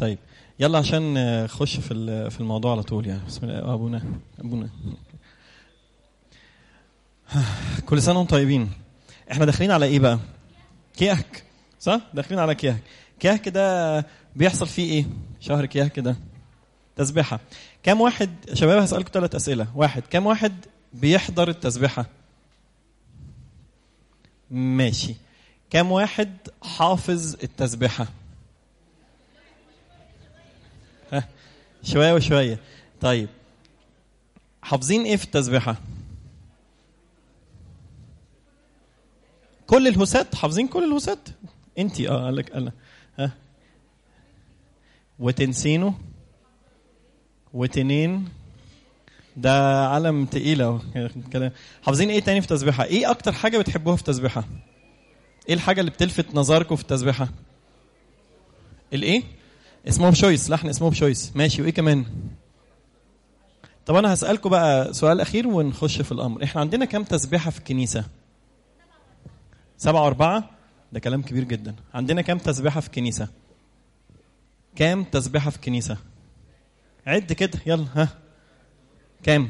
طيب يلا عشان نخش في ال- في الموضوع على طول يعني بسم الله آه، ابونا ابونا كل سنه وانتم طيبين احنا داخلين على ايه بقى كيهك صح داخلين على كيهك كيهك ده بيحصل فيه ايه شهر كيهك ده تسبيحه كم واحد شباب هسالكم ثلاث اسئله واحد كم واحد بيحضر التسبيحه ماشي كم واحد حافظ التسبيحه ها شويه وشويه طيب حافظين ايه في التسبيحه كل الهوسات حافظين كل الهوسات انت اه قال لك انا ها وتنسينه وتنين ده علم تقيل اهو كلام حافظين ايه تاني في التسبيحه ايه اكتر حاجه بتحبوها في التسبيحه ايه الحاجه اللي بتلفت نظركم في التسبيحه الايه اسمه بشويس لحن اسمه بشويس ماشي وايه كمان طب انا هسالكم بقى سؤال اخير ونخش في الامر احنا عندنا كام تسبيحه في الكنيسه سبعة وأربعة ده كلام كبير جدا عندنا كام تسبيحة في الكنيسة كام تسبيحة في الكنيسة عد كده يلا ها كام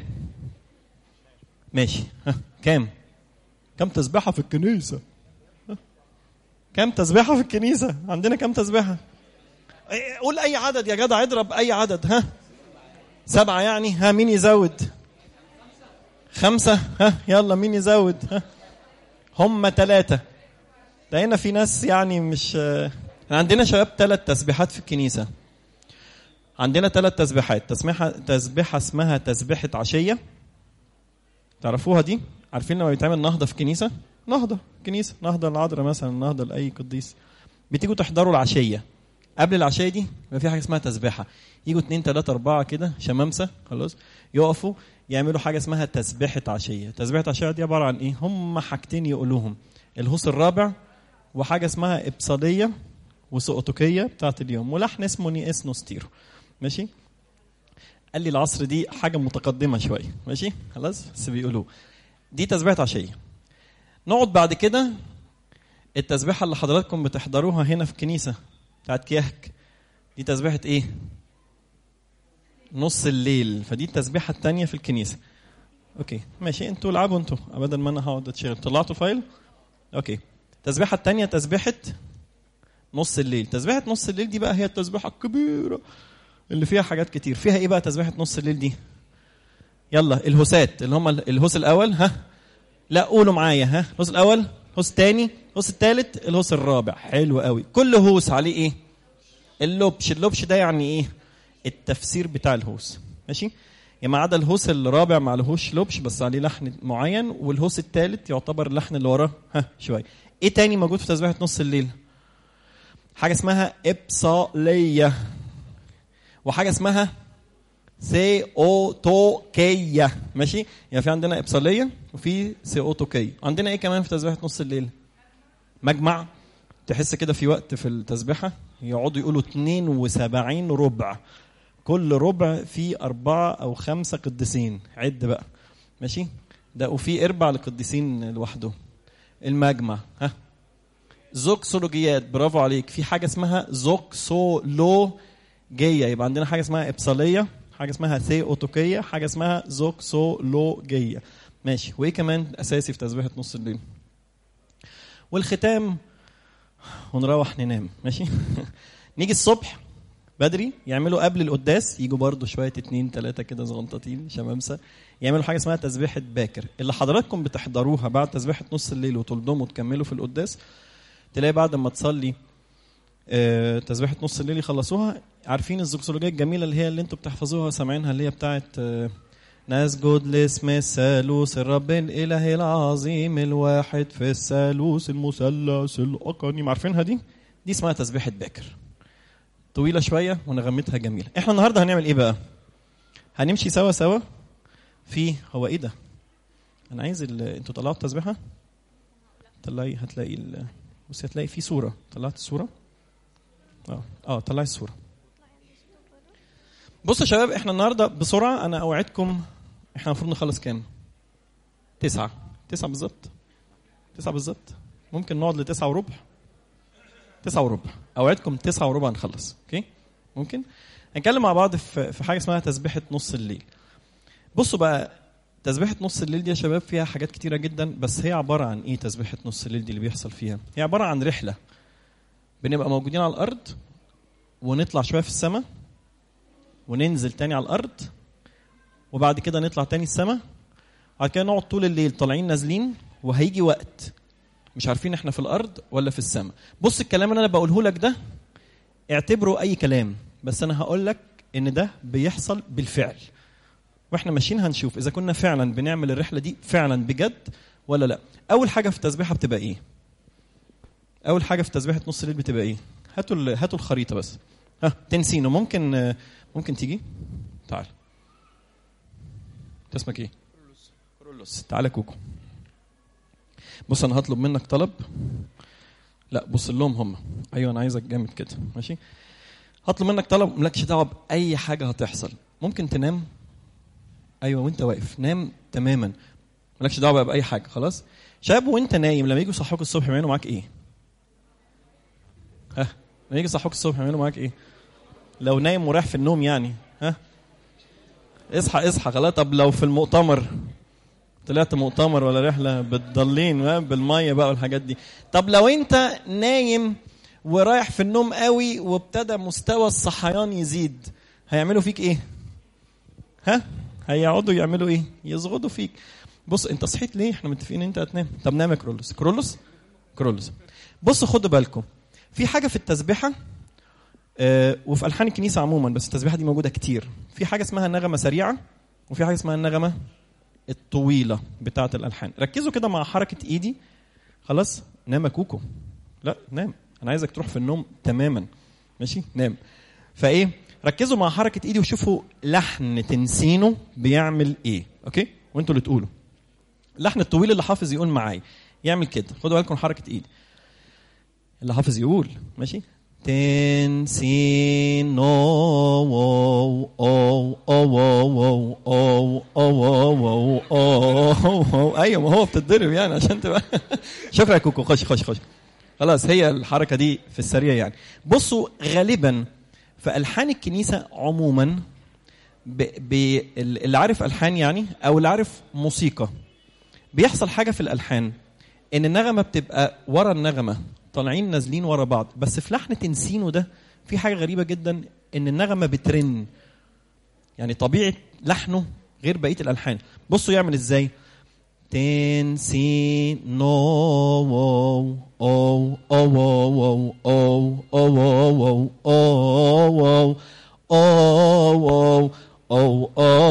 ماشي ها كام كام تسبيحة في الكنيسة ها؟ كام تسبيحة في الكنيسة عندنا كام تسبيحة إيه، قول أي عدد يا جدع اضرب أي عدد ها سبعة يعني ها مين يزود خمسة ها يلا مين يزود ها هم ثلاثة ده هنا في ناس يعني مش احنا عندنا شباب ثلاث تسبيحات في الكنيسة عندنا ثلاث تسبيحات تسبيحة تسبيحة اسمها تسبيحة عشية تعرفوها دي عارفين لما بيتعمل نهضة في كنيسة نهضة كنيسة نهضة العذراء مثلا نهضة لأي قديس بتيجوا تحضروا العشية قبل العشية دي يبقى في حاجة اسمها تسبيحة يجوا اتنين تلاتة أربعة كده شمامسة خلاص يقفوا يعملوا حاجة اسمها تسبيحة عشية تسبيحة عشية دي عبارة عن إيه هم حاجتين يقولوهم الهوس الرابع وحاجة اسمها إبصالية وسقطوكية بتاعت اليوم ولحن اسمه نيئس نوستيرو ماشي قال لي العصر دي حاجة متقدمة شوية ماشي خلاص بس بيقولوه دي تسبيحة عشية نقعد بعد كده التسبيحة اللي حضراتكم بتحضروها هنا في الكنيسة بتاعت كيهك دي تسبيحة ايه؟ نص الليل فدي التسبيحة التانية في الكنيسة اوكي ماشي انتوا العبوا انتوا بدل ما انا هقعد اتشغل طلعتوا فايل اوكي التسبيحة التانية تسبيحة نص الليل تسبيحة نص الليل دي بقى هي التسبيحة الكبيرة اللي فيها حاجات كتير فيها ايه بقى تسبيحة نص الليل دي يلا الهوسات اللي هم الهوس الاول ها لا قولوا معايا ها الهوس الاول الهوس الثاني الهوس الثالث الهوس الرابع حلو قوي كل هوس عليه ايه اللبش اللبش ده يعني ايه التفسير بتاع الهوس ماشي يا ما عدا الهوس الرابع ما عليهوش لبش بس عليه لحن معين والهوس الثالث يعتبر اللحن اللي وراه ها شويه ايه تاني موجود في تسبيحه نص الليل حاجه اسمها ابصاليه وحاجه اسمها سيوتوكية ماشي يعني في عندنا ابصاليه وفي سيوتوكية عندنا ايه كمان في تسبيحه نص الليل مجمع تحس كده في وقت في التسبيحه يقعدوا يقولوا 72 ربع كل ربع فيه أربعة أو خمسة قديسين عد بقى ماشي ده وفي أربع لقديسين لوحده المجمع ها زوكسولوجيات برافو عليك في حاجة اسمها زوكسولوجية يبقى عندنا حاجة اسمها إبصالية حاجة اسمها ثيوتوكية حاجة اسمها زوكسولوجية ماشي وإيه كمان أساسي في تسبيحة نص الليل والختام ونروح ننام ماشي نيجي الصبح بدري يعملوا قبل القداس يجوا برضو شويه اتنين تلاته كده زغنطتين شمامسه يعملوا حاجه اسمها تسبيحه باكر اللي حضراتكم بتحضروها بعد تسبيحه نص الليل وتلضموا وتكملوا في القداس تلاقي بعد ما تصلي آه، تسبيحه نص الليل يخلصوها عارفين الزوكسولوجيه الجميله اللي هي اللي انتوا بتحفظوها سامعينها اللي هي بتاعت آه، نسجد لاسم الثالوث الرب الاله العظيم الواحد في الثالوث المثلث الاقانيم عارفينها دي دي اسمها تسبيحه باكر طويله شويه ونغمتها جميله احنا النهارده هنعمل ايه بقى هنمشي سوا سوا في هو ايه ده انا عايز ال... انتوا طلعتوا التسبيحه طلعي هتلاقي ال... بصي هتلاقي في صوره طلعت الصوره اه اه طلعي الصوره بصوا يا شباب احنا النهارده بسرعه انا اوعدكم احنا المفروض نخلص كام تسعة تسعة بالظبط تسعة بالظبط ممكن نقعد لتسعة وربع تسعة وربع اوعدكم تسعة وربع نخلص اوكي ممكن هنتكلم مع بعض في في حاجه اسمها تسبيحه نص الليل بصوا بقى تسبيحه نص الليل دي يا شباب فيها حاجات كتيره جدا بس هي عباره عن ايه تسبيحه نص الليل دي اللي بيحصل فيها هي عباره عن رحله بنبقى موجودين على الارض ونطلع شويه في السماء وننزل تاني على الارض وبعد كده نطلع تاني السماء بعد كده نقعد طول الليل طالعين نازلين وهيجي وقت مش عارفين احنا في الارض ولا في السماء بص الكلام اللي انا بقوله لك ده اعتبره اي كلام بس انا هقول لك ان ده بيحصل بالفعل واحنا ماشيين هنشوف اذا كنا فعلا بنعمل الرحله دي فعلا بجد ولا لا اول حاجه في التسبيحه بتبقى ايه اول حاجه في تسبيحه نص الليل بتبقى ايه هاتوا ال- هاتوا الخريطه بس ها تنسينه ممكن آه، ممكن تيجي تعال انت اسمك ايه كرولوس تعالى كوكو بص انا هطلب منك طلب لا بص لهم هم ايوه انا عايزك جامد كده ماشي هطلب منك طلب مالكش دعوه باي حاجه هتحصل ممكن تنام ايوه وانت واقف نام تماما مالكش دعوه بقى باي حاجه خلاص شاب وانت نايم لما يجوا يصحوك الصبح يعملوا معاك ايه ها لما يجي يصحوك الصبح يعملوا معاك ايه لو نايم ورايح في النوم يعني ها اصحى اصحى خلاص طب لو في المؤتمر طلعت مؤتمر ولا رحله بتضلين ها، بالميه بقى والحاجات دي طب لو انت نايم ورايح في النوم قوي وابتدى مستوى الصحيان يزيد هيعملوا فيك ايه ها هيقعدوا يعملوا ايه يزغدوا فيك بص انت صحيت ليه احنا متفقين ان انت هتنام طب نام يا كرولوس كرولوس كرولوس بصوا خدوا بالكم في حاجه في التسبيحه آه وفي الحان الكنيسه عموما بس التسبيحه دي موجوده كتير في حاجه اسمها نغمه سريعه وفي حاجه اسمها النغمه الطويله بتاعه الالحان ركزوا كده مع حركه ايدي خلاص نام يا كوكو لا نام انا عايزك تروح في النوم تماما ماشي نام فايه ركزوا مع حركه ايدي وشوفوا لحن تنسينه بيعمل ايه اوكي وانتوا اللي تقولوا اللحن الطويل اللي حافظ يقول معايا يعمل كده خدوا بالكم حركه ايدي اللي حافظ يقول ماشي تنسينو او او او او او او او او ايوه ما هو بتتضرب يعني عشان تبقى شكرا يا كوكو خش خش خش خلاص هي الحركه دي في السريع يعني بصوا غالبا في الحان الكنيسه عموما ب... ب... اللي عارف الحان يعني او اللي عارف موسيقى بيحصل حاجه في الالحان ان النغمه بتبقى ورا النغمه طالعين نازلين ورا بعض بس في لحن تنسينه ده في حاجه غريبه جدا ان النغمه بترن يعني طبيعه لحنه غير بقيه الالحان بصوا يعمل ازاي تنسينو او او او او او او او او او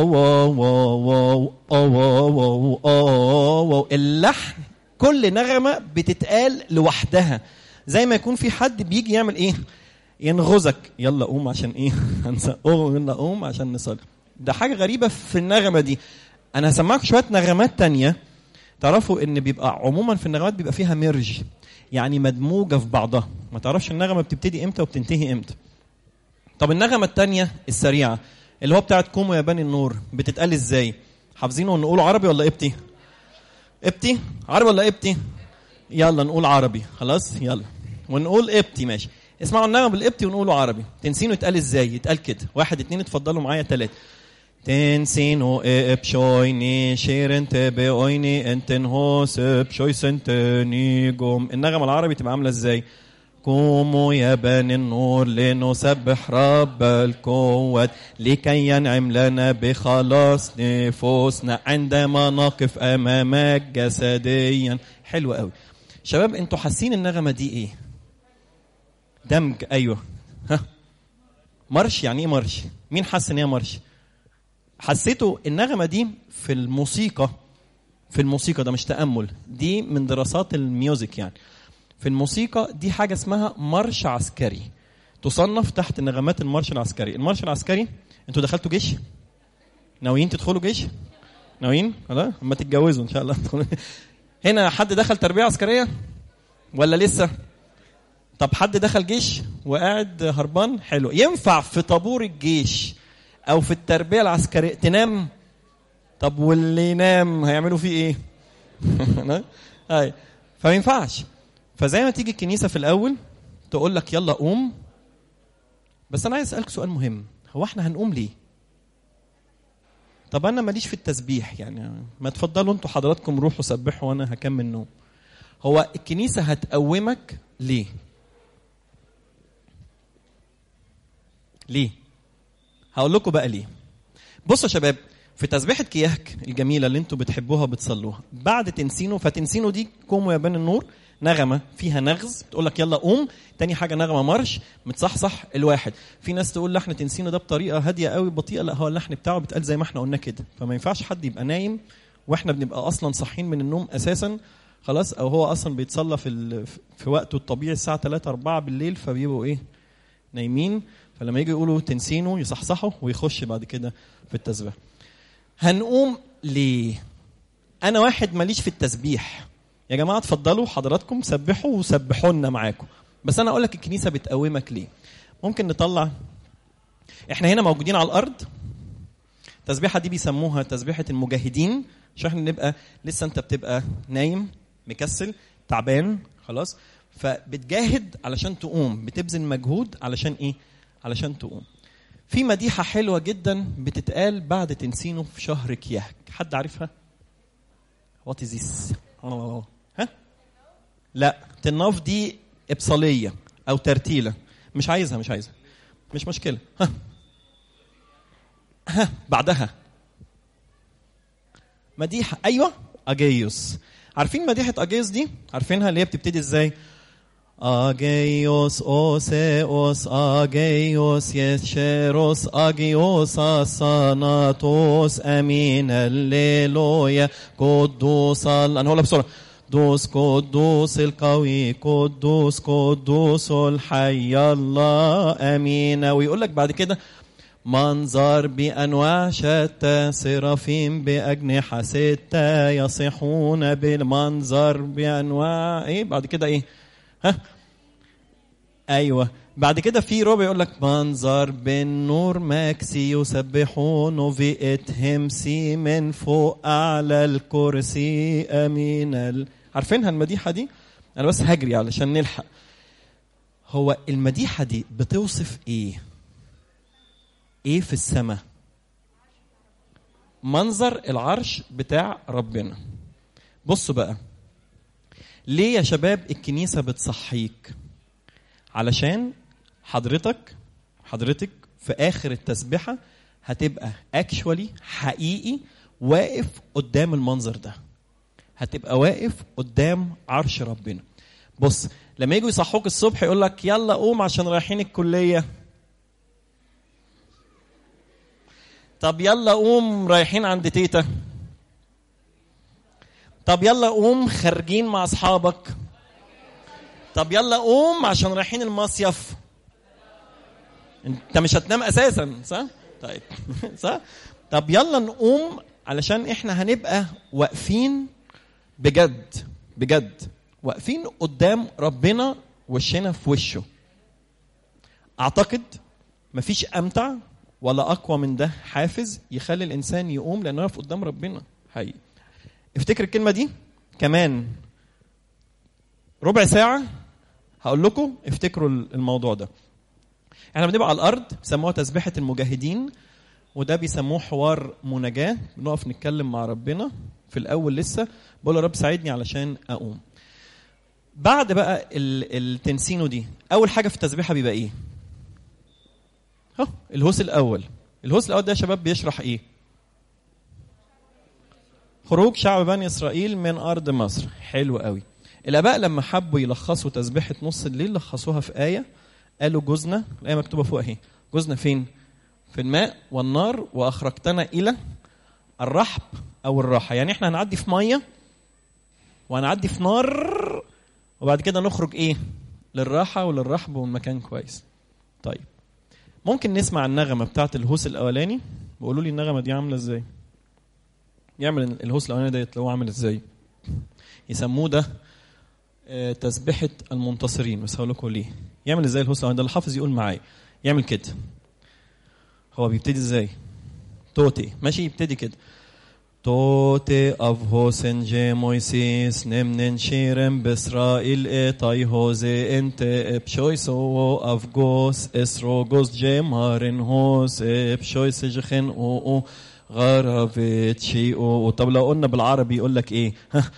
او اللحن كل نغمة بتتقال لوحدها زي ما يكون في حد بيجي يعمل ايه ينغزك يلا قوم عشان ايه قوم يلا قوم عشان نصلي ده حاجة غريبة في النغمة دي انا هسمعكم شوية نغمات تانية تعرفوا ان بيبقى عموما في النغمات بيبقى فيها ميرج يعني مدموجة في بعضها ما تعرفش النغمة بتبتدي امتى وبتنتهي امتى طب النغمة التانية السريعة اللي هو بتاعت قوموا يا بني النور بتتقال ازاي حافظينه ونقوله عربي ولا قبطي قبطي عربي ولا قبطي يلا نقول عربي خلاص يلا ونقول قبطي ماشي اسمعوا النغمة بالقبطي ونقوله عربي تنسينه يتقال ازاي يتقال كده واحد اتنين اتفضلوا معايا تلاتة تنسينو ابشويني شيرنت بأويني انتن هوس ابشوي سنتني جوم النغمة العربي تبقى عاملة ازاي قوموا يا بني النور لنسبح رب القوات لكي ينعم لنا بخلاص نفوسنا عندما نقف امامك جسديا حلو قوي شباب انتوا حاسين النغمه دي ايه دمج ايوه ها مرش يعني ايه مرش مين حس ان هي مرش حسيتوا النغمه دي في الموسيقى في الموسيقى ده مش تامل دي من دراسات الميوزك يعني في الموسيقى دي حاجه اسمها مرش عسكري تصنف تحت نغمات المارش العسكري المارش العسكري انتوا دخلتوا جيش ناويين تدخلوا جيش ناويين خلاص اما تتجوزوا ان شاء الله تدخلوا هنا حد دخل تربيه عسكريه ولا لسه طب حد دخل جيش وقاعد هربان حلو ينفع في طابور الجيش او في التربيه العسكريه تنام طب واللي ينام هيعملوا فيه ايه هاي فما ينفعش فزي ما تيجي الكنيسه في الاول تقول لك يلا قوم بس انا عايز اسالك سؤال مهم هو احنا هنقوم ليه طب انا ماليش في التسبيح يعني ما تفضلوا انتوا حضراتكم روحوا سبحوا وانا هكمل نوم هو الكنيسه هتقومك ليه ليه هقول لكم بقى ليه بصوا يا شباب في تسبيحة كياك الجميلة اللي انتوا بتحبوها وبتصلوها بعد تنسينو فتنسينو دي قوموا يا بني النور نغمة فيها نغز بتقول لك يلا قوم تاني حاجة نغمة مرش متصحصح الواحد في ناس تقول لحن تنسينو ده بطريقة هادية قوي بطيئة لا هو اللحن بتاعه بيتقال زي ما احنا قلنا كده فما ينفعش حد يبقى نايم واحنا بنبقى اصلا صاحيين من النوم اساسا خلاص او هو اصلا بيتصلى في ال... في وقته الطبيعي الساعة 3 4 بالليل فبيبقوا ايه نايمين فلما يجي يقولوا تنسينه يصحصحوا ويخش بعد كده في التسبيح هنقوم ليه انا واحد ماليش في التسبيح يا جماعه اتفضلوا حضراتكم سبحوا وسبحوا لنا معاكم بس انا اقول لك الكنيسه بتقومك ليه ممكن نطلع احنا هنا موجودين على الارض التسبيحه دي بيسموها تسبيحه المجاهدين عشان احنا نبقى لسه انت بتبقى نايم مكسل تعبان خلاص فبتجاهد علشان تقوم بتبذل مجهود علشان ايه علشان تقوم في مديحة حلوة جدا بتتقال بعد تنسينه في شهر كياك حد عارفها؟ وات از ذيس؟ ها؟ لا تناف دي إبصالية أو ترتيلة مش عايزها مش عايزها مش مشكلة ها ها بعدها مديحة أيوة أجيوس عارفين مديحة أجيوس دي؟ عارفينها اللي هي بتبتدي إزاي؟ Αγέιος ως Θεός, Αγέιος Ιεσχέρος, Αγίος ασανάτος, أمين الليلويا قدوس أنا هقولها بسرعة قدوس قدوس القوي قدوس قدوس الحي الله أمين ويقول لك بعد كده منظر بأنواع شتى سرافيم بأجنحة ستة يصيحون بالمنظر بأنواع إيه بعد كده إيه ها ايوه بعد كده في ربع يقول لك منظر بالنور ماكسي يسبحون في اتهمسي من فوق اعلى الكرسي امين ال... عارفينها المديحه دي انا بس هجري علشان نلحق هو المديحه دي بتوصف ايه ايه في السماء منظر العرش بتاع ربنا بصوا بقى ليه يا شباب الكنيسة بتصحيك علشان حضرتك حضرتك في آخر التسبحة هتبقى اكشوالي حقيقي واقف قدام المنظر ده هتبقى واقف قدام عرش ربنا بص لما يجوا يصحوك الصبح يقول لك يلا قوم عشان رايحين الكلية طب يلا قوم رايحين عند تيتا طب يلا قوم خارجين مع اصحابك طب يلا قوم عشان رايحين المصيف انت مش هتنام اساسا صح طيب صح طب يلا نقوم علشان احنا هنبقى واقفين بجد بجد واقفين قدام ربنا وشنا في وشه اعتقد مفيش امتع ولا اقوى من ده حافز يخلي الانسان يقوم لانه واقف قدام ربنا حقيقي افتكر الكلمة دي كمان ربع ساعة هقول لكم افتكروا الموضوع ده احنا بنبقى على الارض بيسموها تسبيحة المجاهدين وده بيسموه حوار مناجاة بنقف نتكلم مع ربنا في الاول لسه بقول يا رب ساعدني علشان اقوم بعد بقى التنسينو دي اول حاجة في التسبيحة بيبقى ايه ها الهوس الاول الهوس الاول ده يا شباب بيشرح ايه خروج شعب بني اسرائيل من ارض مصر حلو قوي الاباء لما حبوا يلخصوا تسبيحه نص الليل لخصوها في ايه قالوا جزنا الايه مكتوبه فوق اهي جزنا فين في الماء والنار واخرجتنا الى الرحب او الراحه يعني احنا هنعدي في ميه وهنعدي في نار وبعد كده نخرج ايه للراحه وللرحب والمكان كويس طيب ممكن نسمع النغمه بتاعت الهوس الاولاني وقولوا لي النغمه دي عامله ازاي يعمل الهوس الاولاني ده هو عامل ازاي يسموه ده آه تسبحه المنتصرين بس هقول لكم ليه يعمل ازاي الهوس الاولاني ده اللي حافظ يقول معايا يعمل كده هو بيبتدي ازاي توتي ماشي يبتدي كده توتي افهوسن جي مويسيس نمنن شيرن باسرائيل ايتاي هوزي انت ابشويسو افغوس اسروغوس جي مارن هوس ابشويس جخن او او غرفت شي او طب لو قلنا بالعربي يقول لك ايه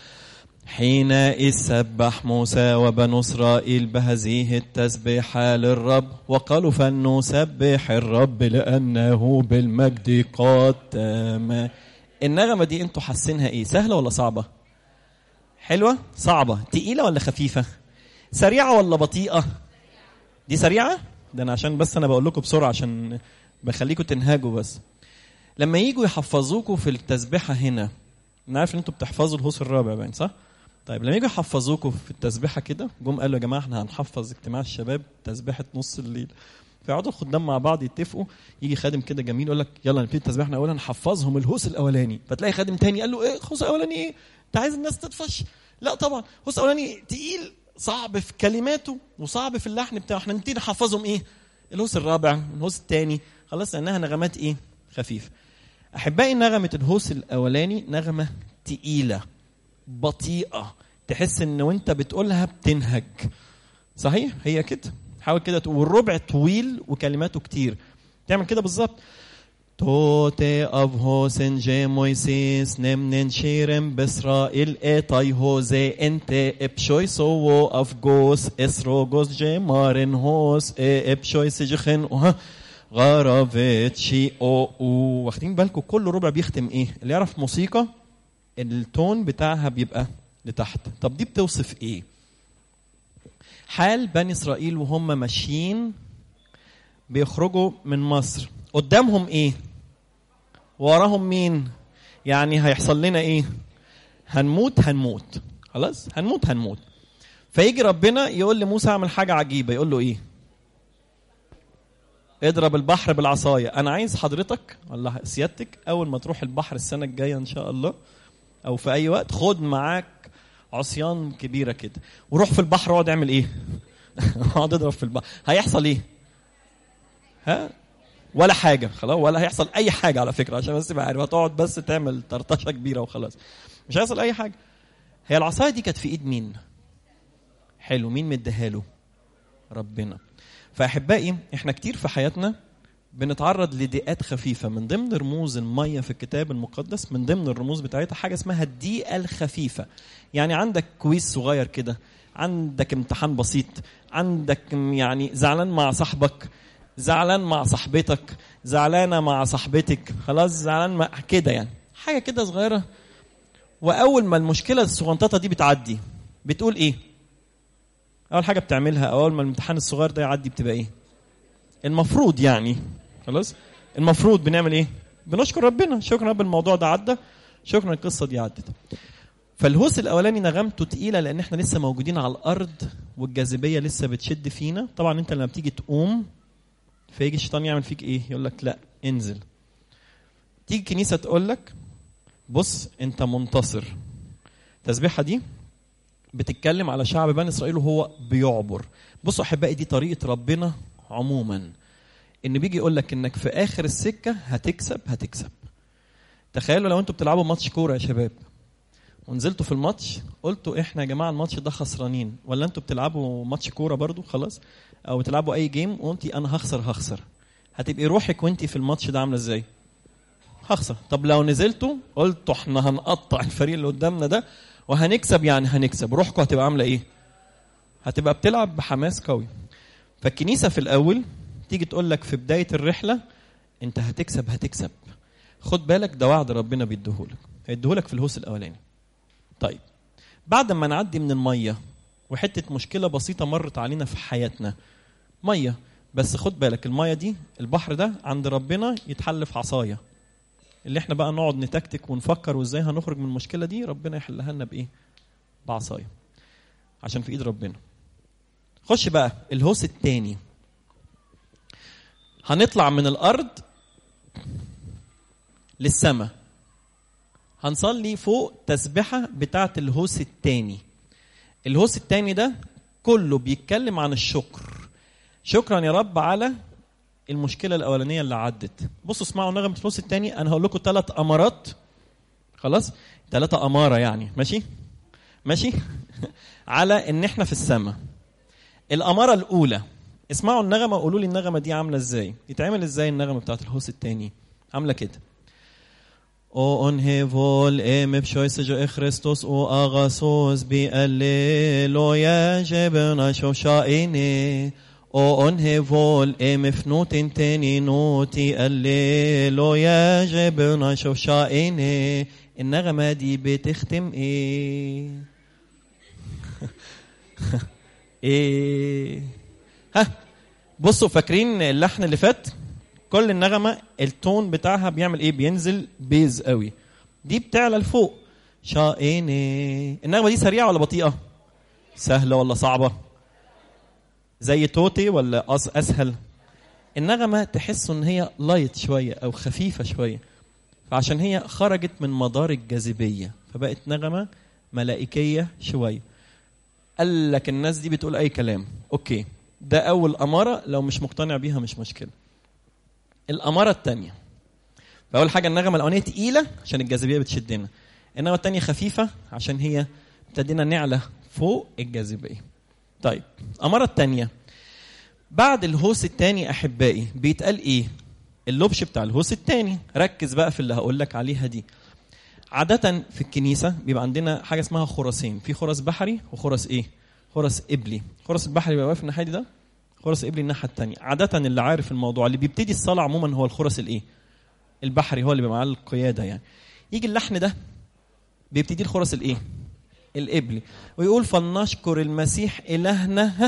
حينئذ سبح موسى وبنو إسرائيل بهذه التسبيحة للرب وقالوا فلنسبح الرب لأنه بالمجد قد تم النغمة دي انتوا حاسينها ايه سهلة ولا صعبة حلوة صعبة تقيلة ولا خفيفة سريعة ولا بطيئة دي سريعة ده انا عشان بس انا بقول لكم بسرعة عشان بخليكم تنهاجوا بس لما يجوا يحفظوكوا في التسبيحة هنا انا عارف ان انتوا بتحفظوا الهوس الرابع باين صح طيب لما يجوا يحفظوكوا في التسبيحه كده جم قالوا يا جماعه احنا هنحفظ اجتماع الشباب تسبيحه نص الليل فيقعدوا الخدام مع بعض يتفقوا يجي خادم كده جميل يقول لك يلا نبتدي التسبيحه احنا اولا نحفظهم الهوس الاولاني فتلاقي خادم تاني قال له ايه الهوس الاولاني ايه انت عايز الناس تطفش لا طبعا الهوس الاولاني تقيل صعب في كلماته وصعب في اللحن بتاعه احنا نبتدي نحفظهم ايه الهوس الرابع الهوس الثاني خلاص لانها نغمات ايه خفيفه احبائي نغمه الهوس الاولاني نغمه تقيله بطيئه تحس ان وانت بتقولها بتنهج صحيح هي كده حاول كده تقول والربع طويل وكلماته كتير تعمل كده بالظبط توتي اف هوسن جي مويسيس نمنن شيرم بسرائيل ايتاي هوزي انت ابشوي سو اف جوس اسروغوس جي مارن هوس ابشوي سجخن وها غرفت شي او او واخدين بالكم كل ربع بيختم ايه اللي يعرف موسيقى التون بتاعها بيبقى لتحت طب دي بتوصف ايه حال بني اسرائيل وهم ماشيين بيخرجوا من مصر قدامهم ايه وراهم مين يعني هيحصل لنا ايه هنموت هنموت خلاص هنموت هنموت فيجي ربنا يقول لموسى اعمل حاجه عجيبه يقول له ايه اضرب البحر بالعصايه انا عايز حضرتك الله سيادتك اول ما تروح البحر السنه الجايه ان شاء الله او في اي وقت خد معاك عصيان كبيره كده وروح في البحر اقعد اعمل ايه اقعد اضرب في البحر هيحصل ايه ها ولا حاجه خلاص ولا هيحصل اي حاجه على فكره عشان بس تبقى عارف هتقعد بس تعمل طرطشه كبيره وخلاص مش هيحصل اي حاجه هي العصايه دي كانت في ايد مين حلو مين مديها له ربنا فاحبائي احنا كتير في حياتنا بنتعرض لضيقات خفيفه من ضمن رموز الميه في الكتاب المقدس من ضمن الرموز بتاعتها حاجه اسمها الضيقه الخفيفه يعني عندك كويس صغير كده عندك امتحان بسيط عندك يعني زعلان مع صاحبك زعلان مع صاحبتك زعلانه مع صاحبتك خلاص زعلان مع كده يعني حاجه كده صغيره واول ما المشكله الصغنططه دي بتعدي بتقول ايه اول حاجه بتعملها اول ما الامتحان الصغير ده يعدي بتبقى ايه المفروض يعني خلاص المفروض بنعمل ايه بنشكر ربنا شكرا رب الموضوع ده عدى شكرا القصه دي عدت فالهوس الاولاني نغمته تقيله لان احنا لسه موجودين على الارض والجاذبيه لسه بتشد فينا طبعا انت لما بتيجي تقوم فيجي الشيطان يعمل فيك ايه يقول لك لا انزل تيجي الكنيسه تقول لك بص انت منتصر التسبيحه دي بتتكلم على شعب بني اسرائيل وهو بيعبر بصوا احبائي دي طريقه ربنا عموما ان بيجي يقول لك انك في اخر السكه هتكسب هتكسب تخيلوا لو انتوا بتلعبوا ماتش كوره يا شباب ونزلتوا في الماتش قلتوا احنا يا جماعه الماتش ده خسرانين ولا انتوا بتلعبوا ماتش كوره برضو خلاص او بتلعبوا اي جيم وقلتي انا هخسر هخسر هتبقي روحك وانت في الماتش ده عامله ازاي هخسر طب لو نزلتوا قلتوا احنا هنقطع الفريق اللي قدامنا ده وهنكسب يعني هنكسب روحكم هتبقى عامله ايه هتبقى بتلعب بحماس قوي فالكنيسه في الاول تيجي تقول لك في بدايه الرحله انت هتكسب هتكسب خد بالك ده وعد ربنا بيديهولك هيديهولك في الهوس الاولاني طيب بعد ما نعدي من الميه وحته مشكله بسيطه مرت علينا في حياتنا ميه بس خد بالك الميه دي البحر ده عند ربنا يتحل في عصايه اللي احنا بقى نقعد نتكتك ونفكر وازاي هنخرج من المشكله دي ربنا يحلها لنا بايه بعصايه عشان في ايد ربنا خش بقى الهوس التاني هنطلع من الارض للسماء هنصلي فوق تسبحة بتاعة الهوس التاني الهوس التاني ده كله بيتكلم عن الشكر شكرا يا رب على المشكلة الأولانية اللي عدت بصوا اسمعوا نغمة الهوس التاني أنا هقول لكم ثلاث أمارات خلاص ثلاثة أمارة يعني ماشي ماشي على إن إحنا في السماء الأمارة الأولى اسمعوا النغمة وقولوا لي النغمة دي عاملة إزاي يتعمل إزاي النغمة بتاعت الهوس التاني عاملة كده O onhevol em pshoisejo e Christos o agasos bi alleluia jebna shoshaine O onhevol em fnutin teni noti alleluia jebna shoshaine النغمة دي بتختم ايه ايه ها بصوا فاكرين اللحن اللي فات كل النغمه التون بتاعها بيعمل ايه بينزل بيز قوي دي بتعلى لفوق شايني النغمه دي سريعه ولا بطيئه سهله ولا صعبه زي توتي ولا أس اسهل النغمه تحسوا ان هي لايت شويه او خفيفه شويه فعشان هي خرجت من مدار الجاذبيه فبقت نغمه ملائكيه شويه قال لك الناس دي بتقول اي كلام اوكي ده اول اماره لو مش مقتنع بيها مش مشكله الاماره الثانيه فاول حاجه النغمه الاولانيه تقيله عشان الجاذبيه بتشدنا النغمه الثانيه خفيفه عشان هي ابتدينا نعلى فوق الجاذبيه طيب الاماره الثانيه بعد الهوس الثاني احبائي بيتقال ايه اللبش بتاع الهوس الثاني ركز بقى في اللي هقول لك عليها دي عادة في الكنيسة بيبقى عندنا حاجة اسمها خرسين، في خرس بحري وخرس ايه؟ خرس قبلي، خرس البحري بيبقى واقف الناحية دي ده، خرس قبلي الناحية التانية، عادة اللي عارف الموضوع اللي بيبتدي الصلاة عموما هو الخرس الايه؟ البحري هو اللي بيبقى معاه القيادة يعني. يجي اللحن ده بيبتدي الخرس الايه؟ القبلي، ويقول فلنشكر المسيح إلهنا ها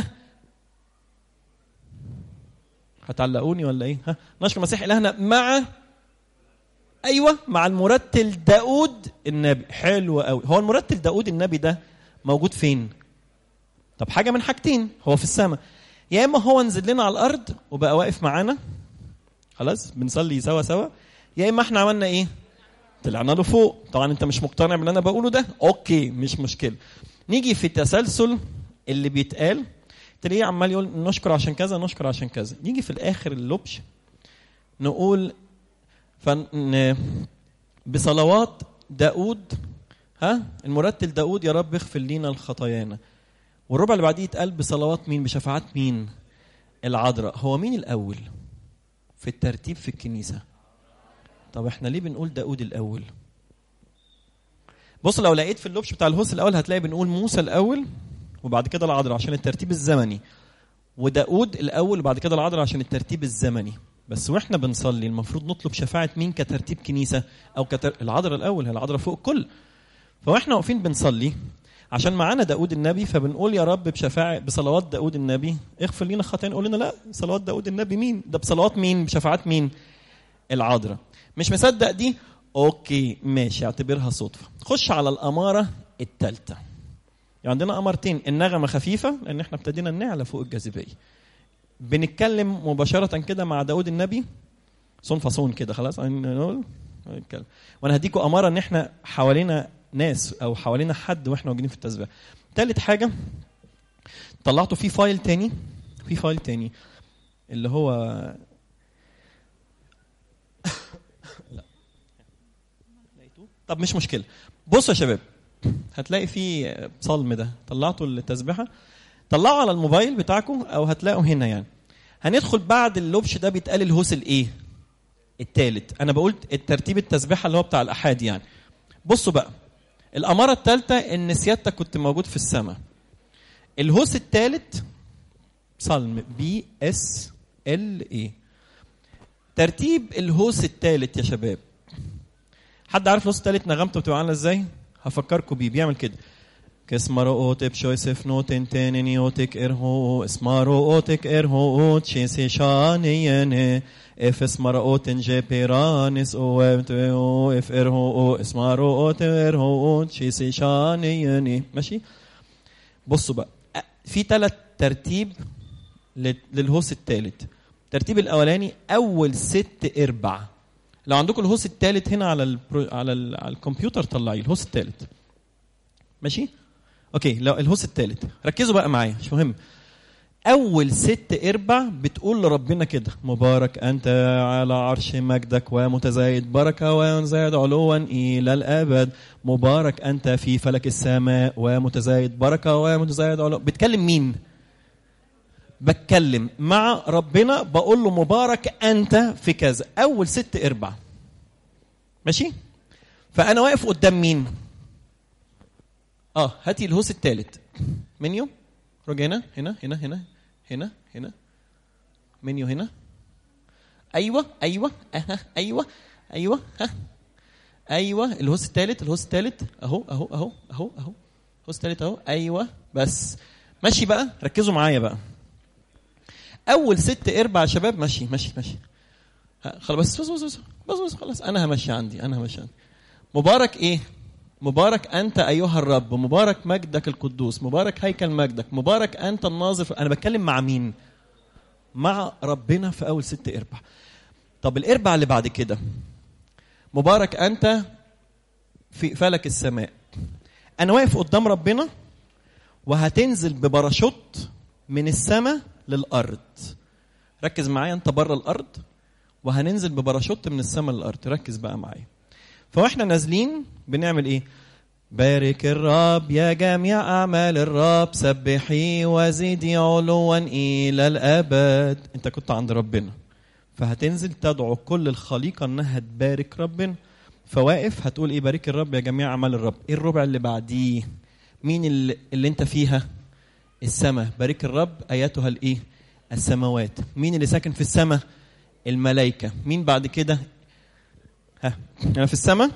هتعلقوني ولا ايه؟ ها؟ نشكر المسيح إلهنا مع ايوه مع المرتل داود النبي حلو قوي هو المرتل داود النبي ده موجود فين طب حاجه من حاجتين هو في السماء يا اما هو نزل لنا على الارض وبقى واقف معانا خلاص بنصلي سوا سوا يا اما احنا عملنا ايه طلعنا له فوق طبعا انت مش مقتنع باللي انا بقوله ده اوكي مش مشكله نيجي في التسلسل اللي بيتقال تلاقيه عمال يقول نشكر عشان كذا نشكر عشان كذا نيجي في الاخر اللبش نقول فن بصلوات داود ها المرتل داود يا رب اغفر لينا الخطايانا والربع اللي بعديه يتقال بصلوات مين بشفاعات مين العذراء هو مين الاول في الترتيب في الكنيسه طب احنا ليه بنقول داود الاول بص لو لقيت في اللبش بتاع الهوس الاول هتلاقي بنقول موسى الاول وبعد كده العذراء عشان الترتيب الزمني وداود الاول وبعد كده العذراء عشان الترتيب الزمني بس واحنا بنصلي المفروض نطلب شفاعه مين كترتيب كنيسه او كتر... العذراء الاول هي العذراء فوق الكل فواحنا واقفين بنصلي عشان معانا داود النبي فبنقول يا رب بشفاعة بصلوات داود النبي اغفر لنا خطايانا يقول لنا لا صلوات داود النبي مين ده بصلوات مين بشفاعات مين العذراء مش مصدق دي اوكي ماشي اعتبرها صدفه خش على الاماره الثالثه يعني عندنا امارتين النغمه خفيفه لان احنا ابتدينا نعلى فوق الجاذبيه بنتكلم مباشره كده مع داود النبي صون فصون كده خلاص نقول نتكلم وانا هديكم اماره ان احنا حوالينا ناس او حوالينا حد واحنا موجودين في التسبيح تالت حاجه طلعته في فايل تاني في فايل تاني اللي هو لا لقيتوه طب مش مشكله بصوا يا شباب هتلاقي في صلم ده طلعتوا التسبيحه طلعوا على الموبايل بتاعكم او هتلاقوا هنا يعني هندخل بعد اللبش ده بيتقال الهوس الايه التالت انا بقول الترتيب التسبيحه اللي هو بتاع الاحاد يعني بصوا بقى الاماره الثالثه ان سيادتك كنت موجود في السماء الهوس الثالث صلم بي اس ال اي ترتيب الهوس الثالث يا شباب حد عارف الهوس الثالث نغمته بتبقى عامله ازاي هفكركم بيه بيعمل كده كسمارو اوتك شويسف نوتن تاني اوتك ارهو اسمارو اوتك ارهو اوت شيسي شانيني اف اسمارو اوتن جي بيرانس او او اف ارهو او اسمارو اوت ارهو اوت شيسي شانيني ماشي بصوا بقى في ثلاث ترتيب للهوس الثالث الترتيب الاولاني اول ست اربع لو عندكم الهوس الثالث هنا على البرو... على, ال... على الكمبيوتر طلعيه الهوس الثالث ماشي اوكي لو الهوس الثالث ركزوا بقى معايا مش مهم اول ست اربع بتقول لربنا كده مبارك انت على عرش مجدك ومتزايد بركه وينزايد علوا الى الابد مبارك انت في فلك السماء ومتزايد بركه ومتزايد علوا بتكلم مين بتكلم مع ربنا بقول له مبارك انت في كذا اول ست اربع ماشي فانا واقف قدام مين اه هاتي الهوس الثالث منيو رجع هنا هنا هنا هنا هنا هنا منيو هنا ايوه ايوه أه. ايوه ايوه ها ايوه الهوس الثالث الهوس الثالث اهو اهو اهو اهو اهو الهوس الثالث اهو ايوه بس ماشي بقى ركزوا معايا بقى اول ست اربع يا شباب ماشي ماشي ماشي ها، خلاص بس بس بس بس بس خلاص انا همشي عندي انا همشي عندي مبارك ايه مبارك انت ايها الرب مبارك مجدك القدوس مبارك هيكل مجدك مبارك انت الناظر انا بتكلم مع مين مع ربنا في اول ست اربع طب الاربع اللي بعد كده مبارك انت في فلك السماء انا واقف قدام ربنا وهتنزل بباراشوت من السماء للارض ركز معايا انت بره الارض وهننزل بباراشوت من السماء للارض ركز بقى معايا فاحنا نازلين بنعمل ايه بارك الرب يا جميع اعمال الرب سبحي وزيدي علوا الى الابد انت كنت عند ربنا فهتنزل تدعو كل الخليقه انها تبارك ربنا فواقف هتقول ايه بارك الرب يا جميع اعمال الرب ايه الربع اللي بعديه مين اللي, اللي انت فيها السماء بارك الرب اياتها الايه السماوات مين اللي ساكن في السماء الملائكه مين بعد كده ها انا في السماء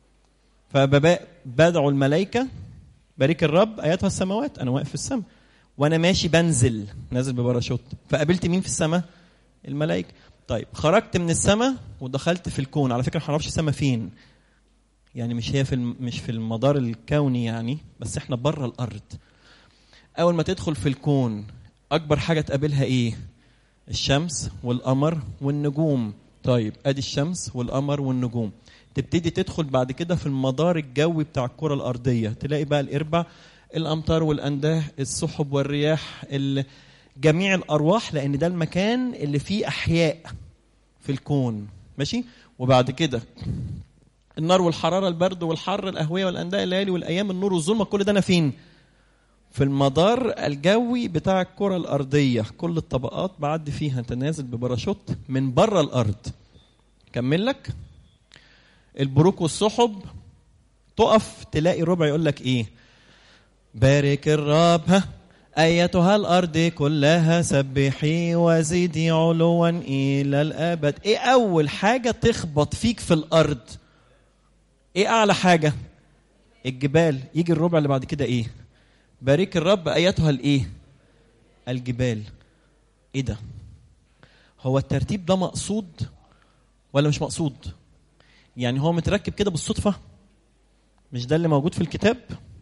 فبدعو الملائكه بارك الرب اياتها السماوات انا واقف في السماء وانا ماشي بنزل نازل بباراشوت فقابلت مين في السماء الملائكه طيب خرجت من السماء ودخلت في الكون على فكره ما نعرفش السماء فين يعني مش هي في الم... مش في المدار الكوني يعني بس احنا بره الارض اول ما تدخل في الكون اكبر حاجه تقابلها ايه الشمس والقمر والنجوم طيب ادي الشمس والقمر والنجوم تبتدي تدخل بعد كده في المدار الجوي بتاع الكره الارضيه تلاقي بقى الاربع الامطار والانداه السحب والرياح ال... جميع الارواح لان ده المكان اللي فيه احياء في الكون ماشي وبعد كده النار والحراره البرد والحر الاهويه والانداء الليالي والايام النور والظلمه كل ده انا فين في المدار الجوي بتاع الكره الارضيه كل الطبقات بعدي فيها انت نازل بباراشوت من بره الارض كمل لك البروق والسحب تقف تلاقي ربع يقول لك ايه بارك الرب ها ايتها الارض كلها سبحي وزيدي علوا الى الابد ايه اول حاجه تخبط فيك في الارض ايه اعلى حاجه الجبال يجي الربع اللي بعد كده ايه بارك الرب ايتها الايه الجبال ايه ده هو الترتيب ده مقصود ولا مش مقصود يعني هو متركب كده بالصدفه مش ده اللي موجود في الكتاب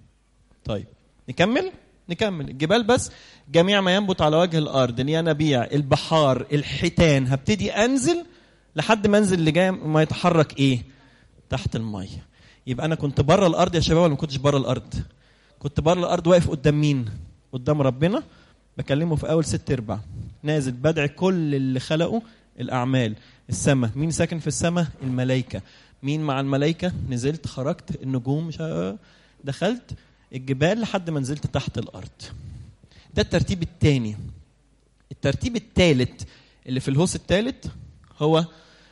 طيب نكمل نكمل الجبال بس جميع ما ينبت على وجه الارض الينابيع البحار الحيتان هبتدي انزل لحد ما انزل لجاي ما يتحرك ايه تحت الميه يبقى انا كنت بره الارض يا شباب ولا ما كنتش بره الارض كنت بره الارض واقف قدام مين قدام ربنا بكلمه في اول ست ارباع نازل بدعي كل اللي خلقه الاعمال السماء مين ساكن في السماء الملائكه مين مع الملائكه نزلت خرجت النجوم مش دخلت الجبال لحد ما نزلت تحت الارض ده الترتيب الثاني الترتيب الثالث اللي في الهوس الثالث هو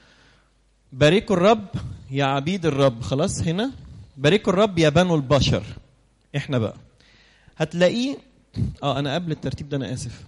باركوا الرب يا عبيد الرب خلاص هنا باركوا الرب يا بنو البشر احنا بقى هتلاقيه اه انا قبل الترتيب ده انا اسف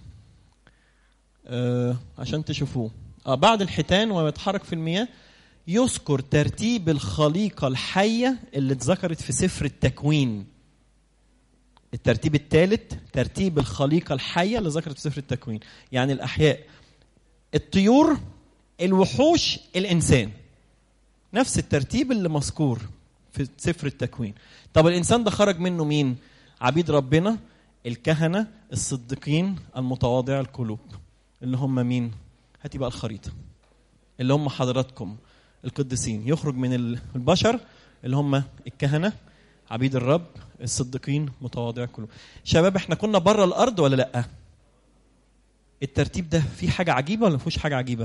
آه عشان تشوفوه اه بعد الحيتان ويتحرك في المياه يذكر ترتيب الخليقه الحيه اللي اتذكرت في سفر التكوين الترتيب الثالث ترتيب الخليقة الحية اللي ذكرت في سفر التكوين يعني الأحياء الطيور الوحوش الإنسان نفس الترتيب اللي مذكور في سفر التكوين طب الإنسان ده خرج منه مين عبيد ربنا الكهنة الصديقين المتواضع القلوب اللي هم مين هاتي بقى الخريطة اللي هم حضراتكم القديسين يخرج من البشر اللي هم الكهنة عبيد الرب الصديقين متواضع كلهم شباب احنا كنا بره الارض ولا لا الترتيب ده فيه حاجه عجيبه ولا ما فيهوش حاجه عجيبه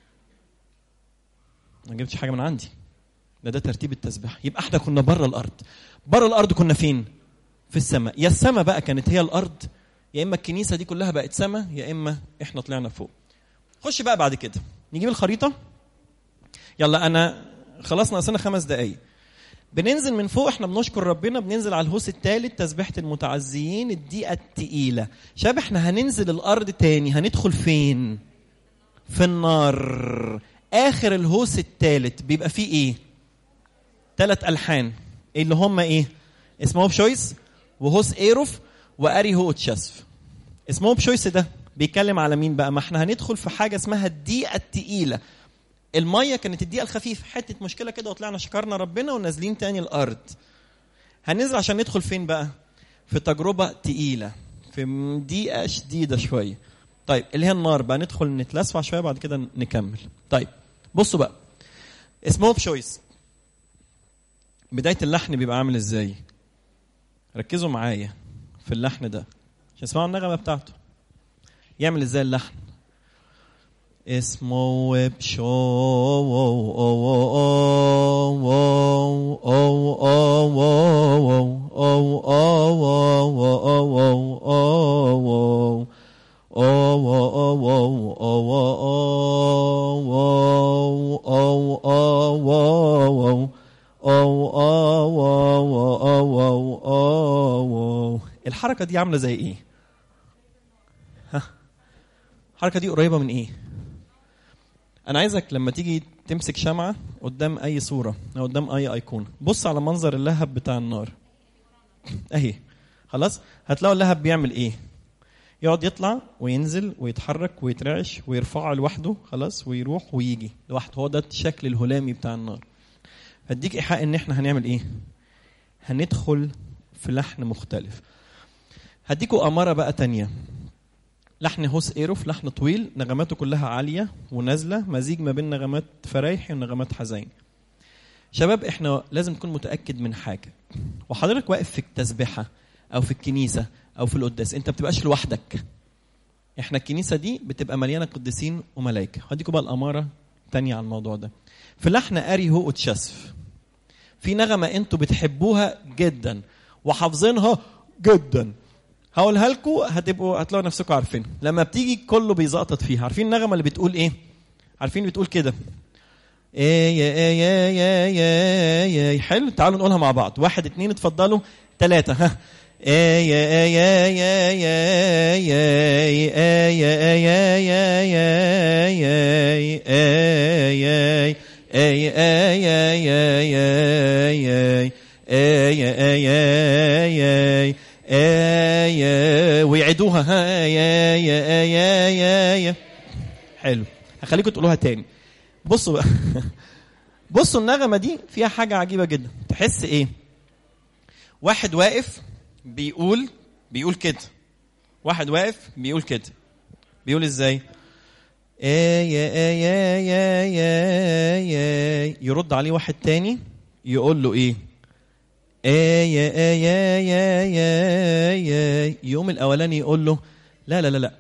ما جبتش حاجه من عندي ده ده ترتيب التسبيح يبقى احنا كنا بره الارض بره الارض كنا فين في السماء يا السماء بقى كانت هي الارض يا اما الكنيسه دي كلها بقت سماء يا اما احنا طلعنا فوق خش بقى بعد كده نجيب الخريطه يلا انا خلاص ناقصنا خمس دقايق بننزل من فوق احنا بنشكر ربنا بننزل على الهوس الثالث تسبيحه المتعزيين الدقيقه التقيله شباب احنا هننزل الارض تاني هندخل فين في النار اخر الهوس الثالث بيبقى فيه ايه ثلاث الحان اللي هم ايه اسمه بشويس وهوس ايروف واري هو تشاسف اسمه بشويس ده بيتكلم على مين بقى ما احنا هندخل في حاجه اسمها الدقيقه التقيله الميه كانت الدقيقه الخفيفه حته مشكله كده وطلعنا شكرنا ربنا ونازلين تاني الارض هننزل عشان ندخل فين بقى في تجربه تقيله في دقيقه شديده شويه طيب اللي هي النار بقى ندخل نتلسع شويه بعد كده نكمل طيب بصوا بقى اسمه بشويس بدايه اللحن بيبقى عامل ازاي ركزوا معايا في اللحن ده عشان اسمعوا النغمه بتاعته يعمل ازاي اللحن اسمه بشو الحركه دي عامله زي ايه ها الحركه دي قريبه من ايه انا عايزك لما تيجي تمسك شمعه قدام اي صوره او قدام اي ايقونه بص على منظر اللهب بتاع النار اهي خلاص هتلاقوا اللهب بيعمل ايه يقعد يطلع وينزل ويتحرك ويترعش ويرفعه لوحده خلاص ويروح ويجي لوحده هو ده الشكل الهلامي بتاع النار هديك ايحاء ان احنا هنعمل ايه هندخل في لحن مختلف هديكوا اماره بقى تانية لحن هوس ايروف لحن طويل نغماته كلها عاليه ونازله مزيج ما بين نغمات فرايحي ونغمات حزين شباب احنا لازم تكون متاكد من حاجه وحضرتك واقف في التسبيحه او في الكنيسه او في القداس انت بتبقاش لوحدك احنا الكنيسه دي بتبقى مليانه قديسين وملائكه هديكوا بقى الاماره تانية على الموضوع ده في لحن اري هو تشسف في نغمه انتوا بتحبوها جدا وحافظينها جدا هقولها لكم هتبقوا هتلاقوا نفسكم عارفين لما بتيجي كله بيزقطط فيها عارفين النغمه اللي بتقول ايه عارفين بتقول كده ايه يا ايه يا يا يا يا حلو تعالوا نقولها مع بعض واحد اتنين اتفضلوا ثلاثة ها ايه يا يا يا يا يا يا يا يا يا يا يا يا اي اي اي اي اي اي اي اي اي ويعيدوها ها يا يا يا يا يا حلو هخليكم تقولوها تاني بصوا بقى بصوا النغمه دي فيها حاجه عجيبه جدا تحس ايه واحد واقف بيقول بيقول كده واحد واقف بيقول كده بيقول ازاي ايه يا ايه يا يا يا يا يرد عليه واحد تاني يقول له ايه ايه يا ايه يا يا يا يا يوم الاولاني يقول له لا لا لا لا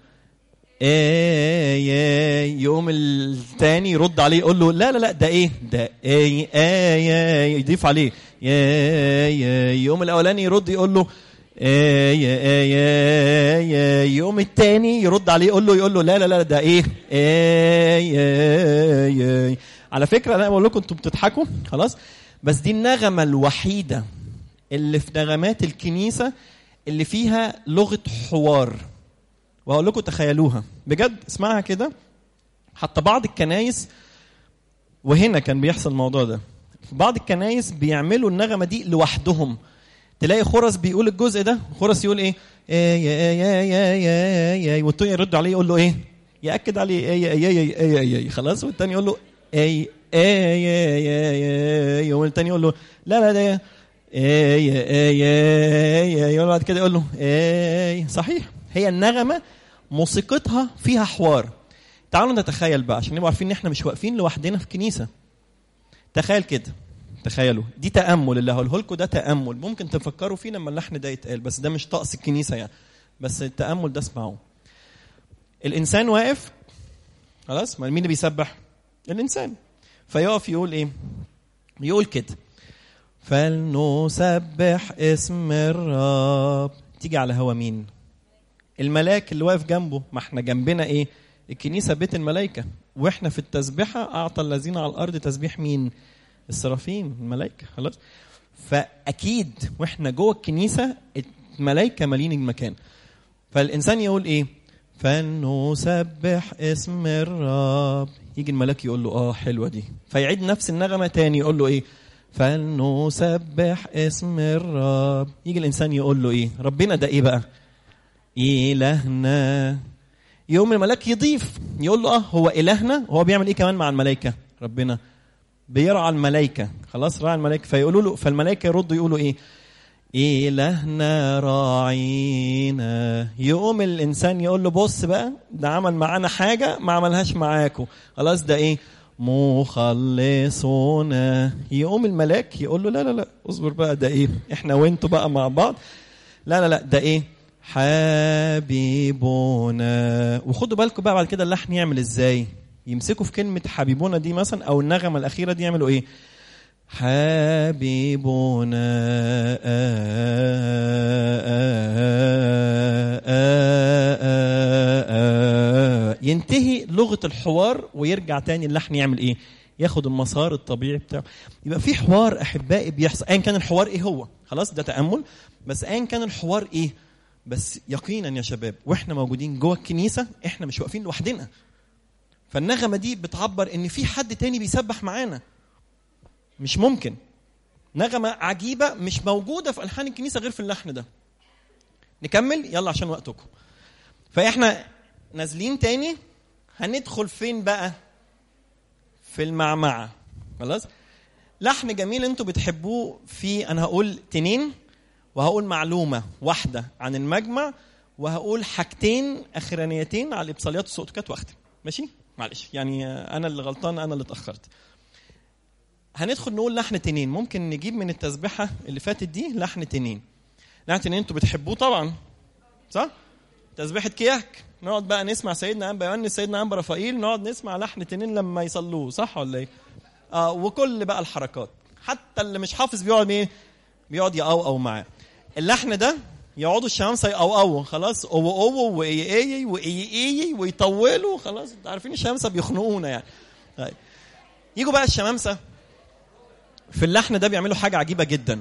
ايه يا يوم التاني يرد عليه يقول له لا لا لا ده ايه ده ايه ايه يضيف عليه يا يا يوم الاولاني يرد يقول له ايه يا ايه يا يا يوم التاني يرد عليه يقول له يقول له لا لا لا ده ايه ايه يا يا على فكره انا بقول لكم انتوا بتضحكوا خلاص بس دي النغمه الوحيده اللي في نغمات الكنيسه اللي فيها لغه حوار وهقول لكم تخيلوها بجد اسمعها كده حتى بعض الكنايس وهنا كان بيحصل الموضوع ده في بعض الكنايس بيعملوا النغمه دي لوحدهم تلاقي خرس بيقول الجزء ده خرس يقول ايه ايه يا يا يا يا يا والتاني يرد عليه يقول له ايه ياكد عليه ايه يا يا يا يا يا خلاص والتاني يقول له ايه ايه يا يا يا يا والتاني يقول له لا لا ده ايه يا ايه يا يا بعد كده يقول له ايه صحيح هي النغمه موسيقتها فيها حوار تعالوا نتخيل بقى عشان نبقى عارفين ان احنا مش واقفين لوحدنا في كنيسه تخيل كده تخيلوا دي تامل اللي هقوله لكم ده تامل ممكن تفكروا فيه لما اللحن ده يتقال بس ده مش طقس الكنيسه يعني بس التامل ده اسمعوه الانسان واقف خلاص ما مين اللي بيسبح الانسان فيقف يقول ايه يقول كده فلنسبح اسم الرب تيجي على هوا مين الملاك اللي واقف جنبه ما احنا جنبنا ايه الكنيسه بيت الملائكه واحنا في التسبيحه اعطى الذين على الارض تسبيح مين السرافيم الملائكه خلاص فاكيد واحنا جوه الكنيسه الملائكه مالين المكان فالانسان يقول ايه فلنسبح اسم الرب يجي الملاك يقول له اه حلوه دي فيعيد نفس النغمه تاني يقول له ايه فلنسبح اسم الرب يجي الانسان يقول له ايه ربنا ده ايه بقى الهنا يوم الملاك يضيف يقول له اه هو الهنا هو بيعمل ايه كمان مع الملائكه ربنا بيرعى الملائكه خلاص راعى الملائكه فيقولوا له فالملائكه يردوا يقولوا ايه إلهنا راعينا يقوم الإنسان يقول له بص بقى ده عمل معانا حاجة ما عملهاش معاكم خلاص ده إيه مخلصنا يقوم الملاك يقول له لا لا لا اصبر بقى ده إيه إحنا وأنتوا بقى مع بعض لا لا لا ده إيه حبيبنا وخدوا بالكم بقى بعد كده اللحن يعمل إزاي يمسكوا في كلمة حبيبنا دي مثلا أو النغمة الأخيرة دي يعملوا إيه حبيبنا ينتهي لغة الحوار ويرجع تاني اللحن يعمل ايه ياخد المسار الطبيعي بتاعه يبقى في حوار احبائي بيحصل ايا كان الحوار ايه هو خلاص ده تامل بس ايا كان الحوار ايه بس يقينا يا شباب واحنا موجودين جوه الكنيسه احنا مش واقفين لوحدنا فالنغمه دي بتعبر ان في حد تاني بيسبح معانا مش ممكن نغمة عجيبة مش موجودة في ألحان الكنيسة غير في اللحن ده نكمل يلا عشان وقتكم فإحنا نازلين تاني هندخل فين بقى في المعمعة خلاص لحن جميل انتوا بتحبوه في انا هقول تنين وهقول معلومة واحدة عن المجمع وهقول حاجتين اخرانيتين على الابصاليات والسؤتكات واختم ماشي معلش يعني انا اللي غلطان انا اللي اتاخرت هندخل نقول لحن تنين ممكن نجيب من التسبيحه اللي فاتت دي لحن تنين لحن تنين انتوا بتحبوه طبعا صح تسبيحه كياك نقعد بقى نسمع سيدنا انبا يونس سيدنا انبا رفائيل نقعد نسمع لحن تنين لما يصلوه صح ولا ايه اه وكل بقى الحركات حتى اللي مش حافظ بيقعد ايه بيقعد يقوقو معاه اللحن ده يقعدوا الشمامسه يقوقوا خلاص او او واي اي واي اي ويطولوا خلاص انتوا عارفين الشمامسه بيخنقونا يعني طيب يجوا بقى الشمامسه في اللحن ده بيعملوا حاجه عجيبه جدا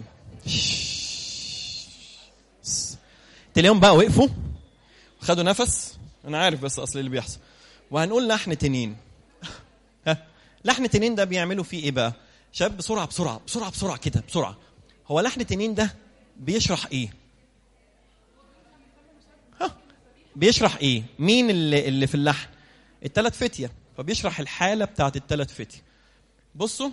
تلاقيهم بقى وقفوا خدوا نفس انا عارف بس اصل اللي بيحصل وهنقول لحن تنين ها لحن تنين ده بيعملوا فيه ايه بقى شباب بسرعه بسرعه بسرعه بسرعه كده بسرعه هو لحن تنين ده بيشرح ايه ها بيشرح ايه مين اللي, اللي في اللحن الثلاث فتيه فبيشرح الحاله بتاعت الثلاث فتيه بصوا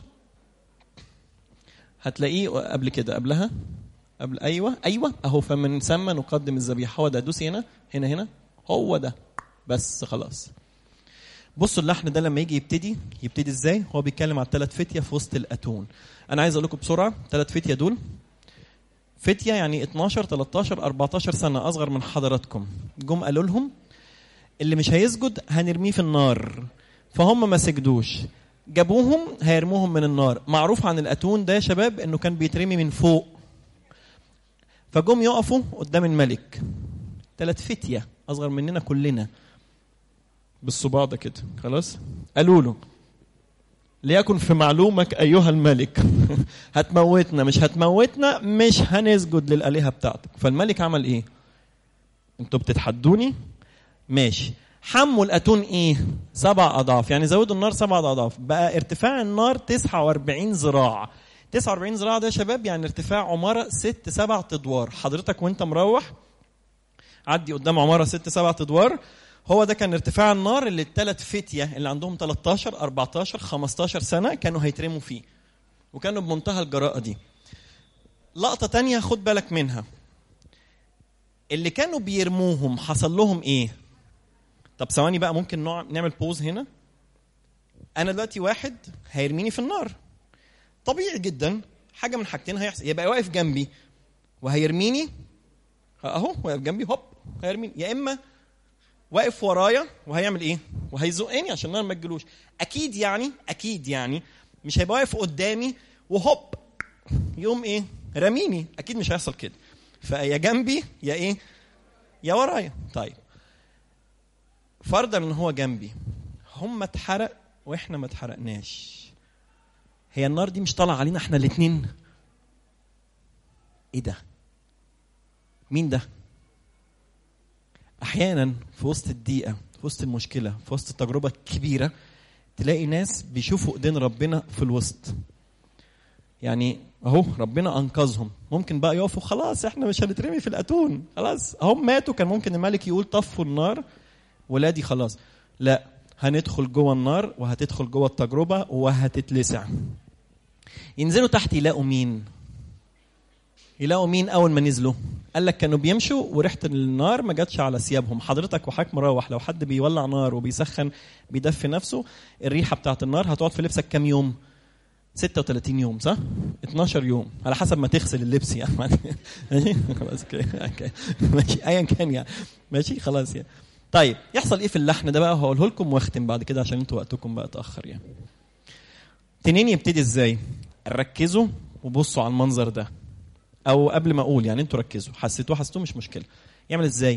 هتلاقيه قبل كده قبلها قبل ايوه ايوه اهو فمن ثم نقدم الذبيحه هو ده دوسي هنا هنا هنا هو ده بس خلاص بصوا اللحن ده لما يجي يبتدي يبتدي ازاي هو بيتكلم على الثلاث فتيه في وسط الاتون انا عايز اقول لكم بسرعه ثلاث فتيه دول فتيه يعني 12 13 14 سنه اصغر من حضراتكم جم قالوا لهم اللي مش هيسجد هنرميه في النار فهم ما سجدوش جابوهم هيرموهم من النار معروف عن الاتون ده يا شباب انه كان بيترمي من فوق فجم يقفوا قدام الملك ثلاث فتيه اصغر مننا كلنا بالصباع ده كده خلاص قالوا له ليكن في معلومك ايها الملك هتموتنا مش هتموتنا مش هنسجد للالهه بتاعتك فالملك عمل ايه انتوا بتتحدوني ماشي حموا الاتون ايه سبع اضعاف يعني زودوا النار سبع اضعاف بقى ارتفاع النار 49 ذراع 49 ذراع ده يا شباب يعني ارتفاع عماره ست سبع ادوار حضرتك وانت مروح عدي قدام عماره ست سبع ادوار هو ده كان ارتفاع النار اللي الثلاث فتيه اللي عندهم 13 14 15 سنه كانوا هيترموا فيه وكانوا بمنتهى الجراءه دي لقطه تانية خد بالك منها اللي كانوا بيرموهم حصل لهم ايه طب ثواني بقى ممكن نوع نعمل بوز هنا انا دلوقتي واحد هيرميني في النار طبيعي جدا حاجه من حاجتين هيحصل يبقى واقف جنبي وهيرميني اهو واقف جنبي هوب هيرميني يا اما واقف ورايا وهيعمل ايه وهيزقني عشان النار ما تجيلوش اكيد يعني اكيد يعني مش هيبقى واقف قدامي وهوب يقوم ايه رميني اكيد مش هيحصل كده فيا جنبي يا ايه يا ورايا طيب فرضا ان هو جنبي هم اتحرق واحنا ما اتحرقناش هي النار دي مش طالعه علينا احنا الاثنين ايه ده مين ده احيانا في وسط الضيقه في وسط المشكله في وسط التجربه الكبيره تلاقي ناس بيشوفوا ايدين ربنا في الوسط يعني اهو ربنا انقذهم ممكن بقى يقفوا خلاص احنا مش هنترمي في الاتون خلاص هم ماتوا كان ممكن الملك يقول طفوا النار ولادي خلاص لا هندخل جوه النار وهتدخل جوه التجربه وهتتلسع ينزلوا تحت يلاقوا مين يلاقوا مين اول ما نزلوا قال لك كانوا بيمشوا وريحه النار ما جاتش على ثيابهم حضرتك وحضرتك مروح لو حد بيولع نار وبيسخن بيدفي نفسه الريحه بتاعت النار هتقعد في لبسك كام يوم 36 يوم صح 12 يوم على حسب ما تغسل اللبس يعني ماشي خلاص اوكي ماشي ايا كان يعني ماشي خلاص يعني طيب يحصل ايه في اللحن ده بقى هقوله لكم واختم بعد كده عشان انتوا وقتكم بقى اتاخر يعني تنين يبتدي ازاي ركزوا وبصوا على المنظر ده او قبل ما اقول يعني انتوا ركزوا حسيتوه حسيتوه مش مشكله يعمل ازاي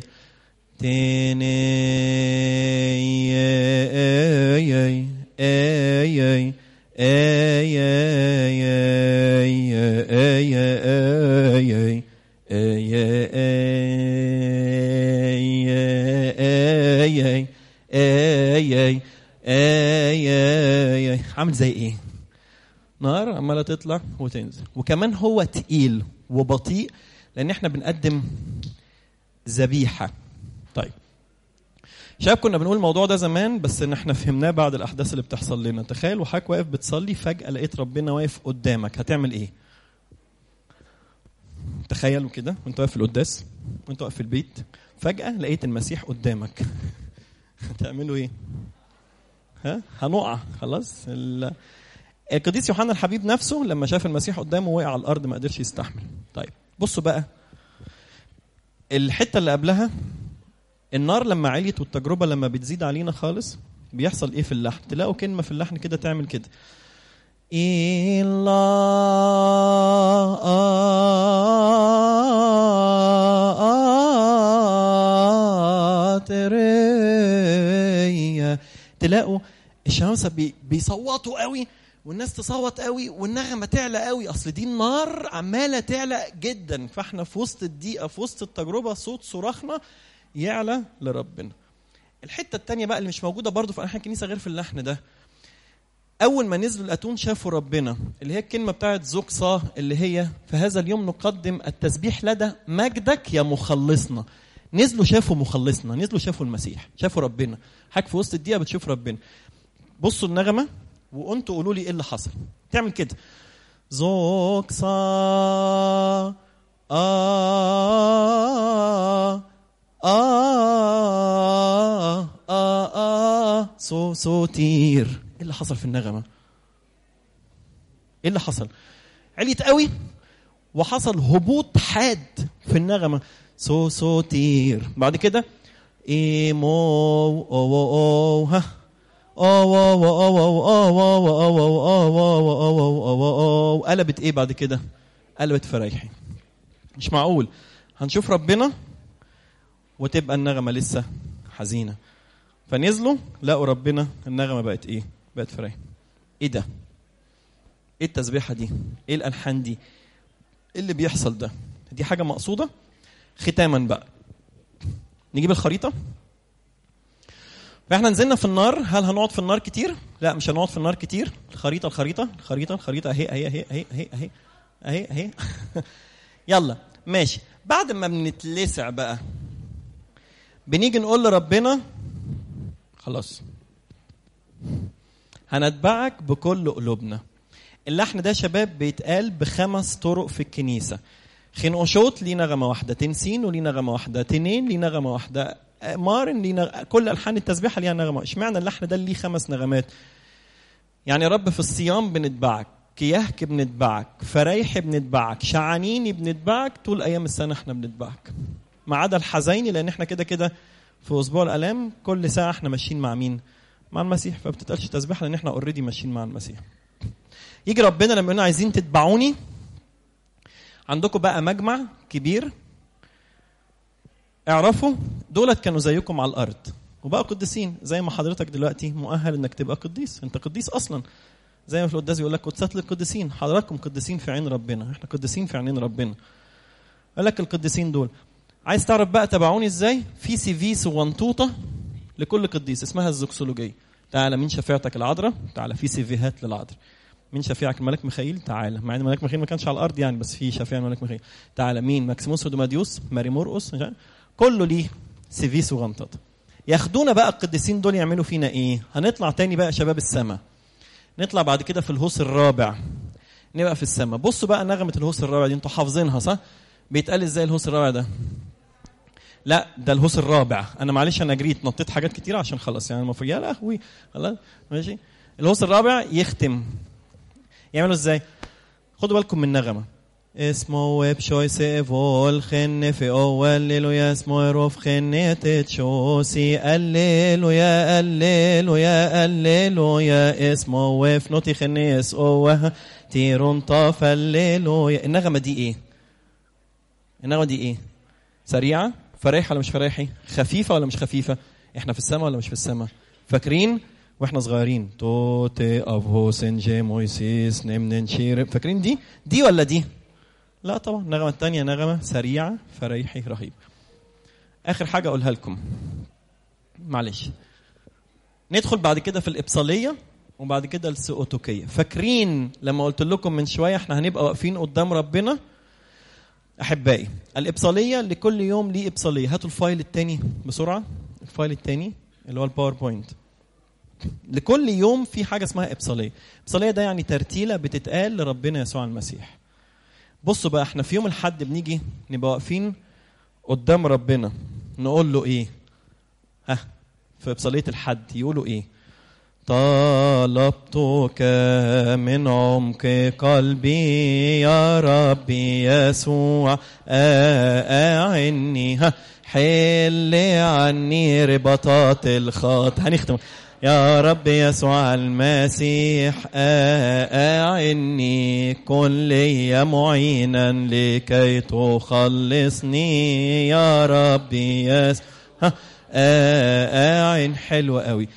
عامل زي ايه نار عماله تطلع وتنزل وكمان هو تقيل وبطيء لان احنا بنقدم ذبيحه طيب شباب كنا بنقول الموضوع ده زمان بس ان احنا فهمناه بعد الاحداث اللي بتحصل لنا تخيل وحضرتك واقف بتصلي فجاه لقيت ربنا واقف قدامك هتعمل ايه تخيلوا كده وانت واقف في القداس وانت واقف في البيت فجاه لقيت المسيح قدامك هتعملوا ايه ها هنقع خلاص القديس يوحنا الحبيب نفسه لما شاف المسيح قدامه وقع على الارض ما قدرش يستحمل طيب بصوا بقى الحته اللي قبلها النار لما عليت والتجربه لما بتزيد علينا خالص بيحصل ايه في اللحن تلاقوا كلمه في اللحن كده تعمل كده إلا تلاقوا الشمامسه بي بيصوتوا قوي والناس تصوت قوي والنغمه تعلى قوي اصل دي النار عماله تعلى جدا فاحنا في وسط الضيقه في وسط التجربه صوت صراخنا يعلى لربنا الحته الثانيه بقى اللي مش موجوده برضو في انحاء الكنيسه غير في اللحن ده اول ما نزلوا الاتون شافوا ربنا اللي هي الكلمه بتاعت زوكسا اللي هي في هذا اليوم نقدم التسبيح لدى مجدك يا مخلصنا نزلوا شافوا مخلصنا نزلوا شافوا المسيح شافوا ربنا حاجه في وسط الدقيقه بتشوف ربنا بصوا النغمه وانتوا قولوا لي ايه اللي حصل تعمل كده زوكسا آه آه آه آه سو سوتير ايه اللي حصل في النغمه ايه اللي حصل عليت قوي وحصل هبوط حاد في النغمه سو سوتير بعد كده ايمو او او او ها قلبت ايه بعد كده قلبت فريحي مش معقول هنشوف ربنا وتبقى النغمه لسه حزينه فنزلوا لقوا ربنا النغمه بقت ايه بقت فريحي ايه ده ايه التسبيحه دي ايه الالحان دي ايه اللي بيحصل ده دي حاجه مقصوده ختاما بقى نجيب الخريطه فاحنا نزلنا في النار هل هنقعد في النار كتير؟ لا مش هنقعد في النار كتير الخريطه الخريطه الخريطه الخريطه اهي اهي اهي اهي اهي اهي اهي اهي يلا ماشي بعد ما بنتلسع بقى بنيجي نقول لربنا خلاص هنتبعك بكل قلوبنا اللحن ده شباب بيتقال بخمس طرق في الكنيسه خنقشوط ليه نغمه واحده تنسين وليه نغمه واحده تنين ليه نغمه واحده مارن ليه نغ... كل الحان التسبيحه ليها نغمه اشمعنى اللحن ده اللي ليه خمس نغمات يعني يا رب في الصيام بنتبعك كيهك بنتبعك فريح بنتبعك شعانيني بنتبعك طول ايام السنه احنا بنتبعك ما عدا الحزيني لان احنا كده كده في اسبوع الالام كل ساعه احنا ماشيين مع مين مع المسيح فما بتتقالش تسبيحه لان احنا اوريدي ماشيين مع المسيح يجي ربنا لما يقولنا عايزين تتبعوني عندكم بقى مجمع كبير اعرفوا دولت كانوا زيكم على الارض وبقى قديسين زي ما حضرتك دلوقتي مؤهل انك تبقى قديس انت قديس اصلا زي ما في القداس بيقول لك قدسات للقديسين حضراتكم قديسين في عين ربنا احنا قديسين في عينين ربنا قال لك القديسين دول عايز تعرف بقى تبعوني ازاي في سي في صغنطوطه لكل قديس اسمها الزوكسولوجيه تعالى مين شفيعتك العذراء تعالى في سيفيهات للعذراء مين شفيعك الملك ميخائيل تعالى مع ان الملك ميخائيل ما كانش على الارض يعني بس في شفيع الملك ميخائيل تعالى مين ماكسيموس ودوماديوس ماري مرقس مش عارف. كله ليه سي في صغنطط ياخدونا بقى القديسين دول يعملوا فينا ايه هنطلع تاني بقى شباب السماء نطلع بعد كده في الهوس الرابع نبقى في السماء بصوا بقى نغمه الهوس الرابع دي انتوا حافظينها صح بيتقال ازاي الهوس الرابع ده لا ده الهوس الرابع انا معلش انا جريت نطيت حاجات كتير عشان خلاص يعني المفروض يا لهوي خلاص ماشي الهوس الرابع يختم يعملوا ازاي خدوا بالكم من النغمه اسمه ويب شويس فول خن في اول ليلو يا اسمه روف خنة تشوسي الليلو يا الليلو يا الليلو يا اسمه ويف نوتي خنيس اوه تيرون طاف الليلو يا النغمه دي ايه النغمه دي ايه سريعه فريحه ولا مش فريحي خفيفه ولا مش خفيفه احنا في السماء ولا مش في السماء فاكرين واحنا صغيرين توتي افو سنجي مويسيس نمن شير فاكرين دي دي ولا دي لا طبعا النغمه الثانيه نغمه سريعه فريحي رهيب اخر حاجه اقولها لكم معلش ندخل بعد كده في الابصاليه وبعد كده السؤوتوكيه فاكرين لما قلت لكم من شويه احنا هنبقى واقفين قدام ربنا احبائي الابصاليه لكل يوم ليه ابصاليه هاتوا الفايل الثاني بسرعه الفايل الثاني اللي هو الباوربوينت لكل يوم في حاجه اسمها ابصاليه ابصاليه ده يعني ترتيله بتتقال لربنا يسوع المسيح بصوا بقى احنا في يوم الحد بنيجي نبقى واقفين قدام ربنا نقول له ايه ها في ابصاليه الحد يقولوا ايه طلبتك من عمق قلبي يا ربي يسوع أعني ها حل عني رباطات الخط هنختم يا رب يسوع المسيح أعني كن لي معينا لكي تخلصني يا ربي يسوع أعن حلو قوي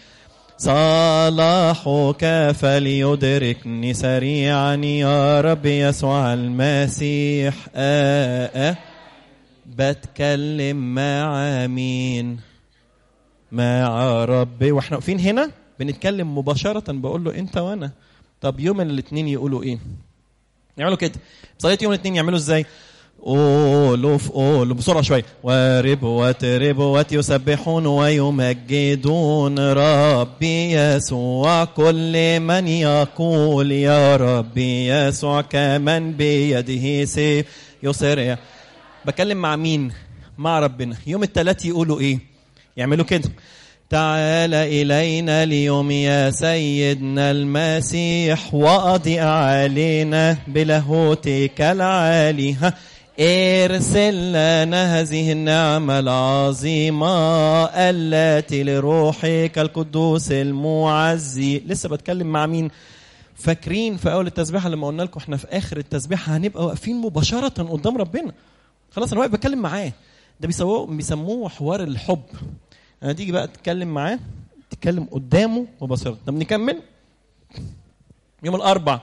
صلاحك فليدركني سريعا يا رب يسوع المسيح آه بتكلم مع مين مع ربي واحنا واقفين هنا بنتكلم مباشرة بقول له انت وانا طب يوم الاثنين يقولوا ايه يعملوا كده صلاة يوم الاثنين يعملوا ازاي قولوا في قولوا بسرعة شوية وربوة ربوة يسبحون ويمجدون ربي يسوع كل من يقول يا ربي يسوع كمن بيده سيف يسرع بكلم مع مين مع ربنا يوم الثلاث يقولوا ايه يعملوا كده تعال إلينا اليوم يا سيدنا المسيح وأضئ علينا بلاهوتك العالي ارسل لنا هذه النعمة العظيمة التي لروحك القدوس المعزي لسه بتكلم مع مين فاكرين في أول التسبيحة لما قلنا لكم احنا في آخر التسبيحة هنبقى واقفين مباشرة قدام ربنا خلاص أنا واقف بتكلم معاه ده بيسموه بيسموه حوار الحب انا تيجي بقى تتكلم معاه تتكلم قدامه مباشرة طب نكمل يوم الأربع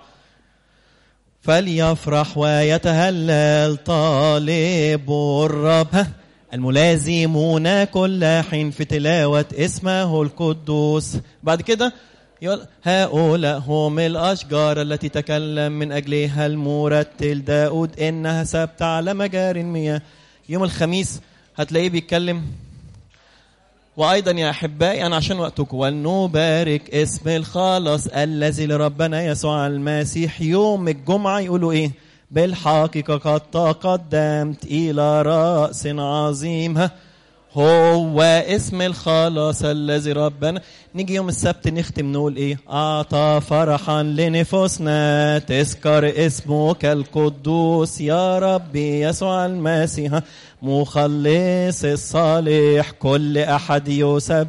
فليفرح ويتهلل طالب الرب ها الملازمون كل حين في تلاوة اسمه القدوس بعد كده يقول هؤلاء هم الأشجار التي تكلم من أجلها المرتل داود إنها سبت على مجاري المياه يوم الخميس هتلاقيه بيتكلم وايضا يا احبائي انا عشان وقتكم ولنبارك اسم الخلاص الذي لربنا يسوع المسيح يوم الجمعه يقولوا ايه بالحقيقه قد تقدمت الى راس عظيم هو اسم الخلاص الذي ربنا نيجي يوم السبت نختم نقول ايه اعطى فرحا لنفوسنا تذكر اسمك القدوس يا ربي يسوع المسيح مخلص الصالح كل احد يسب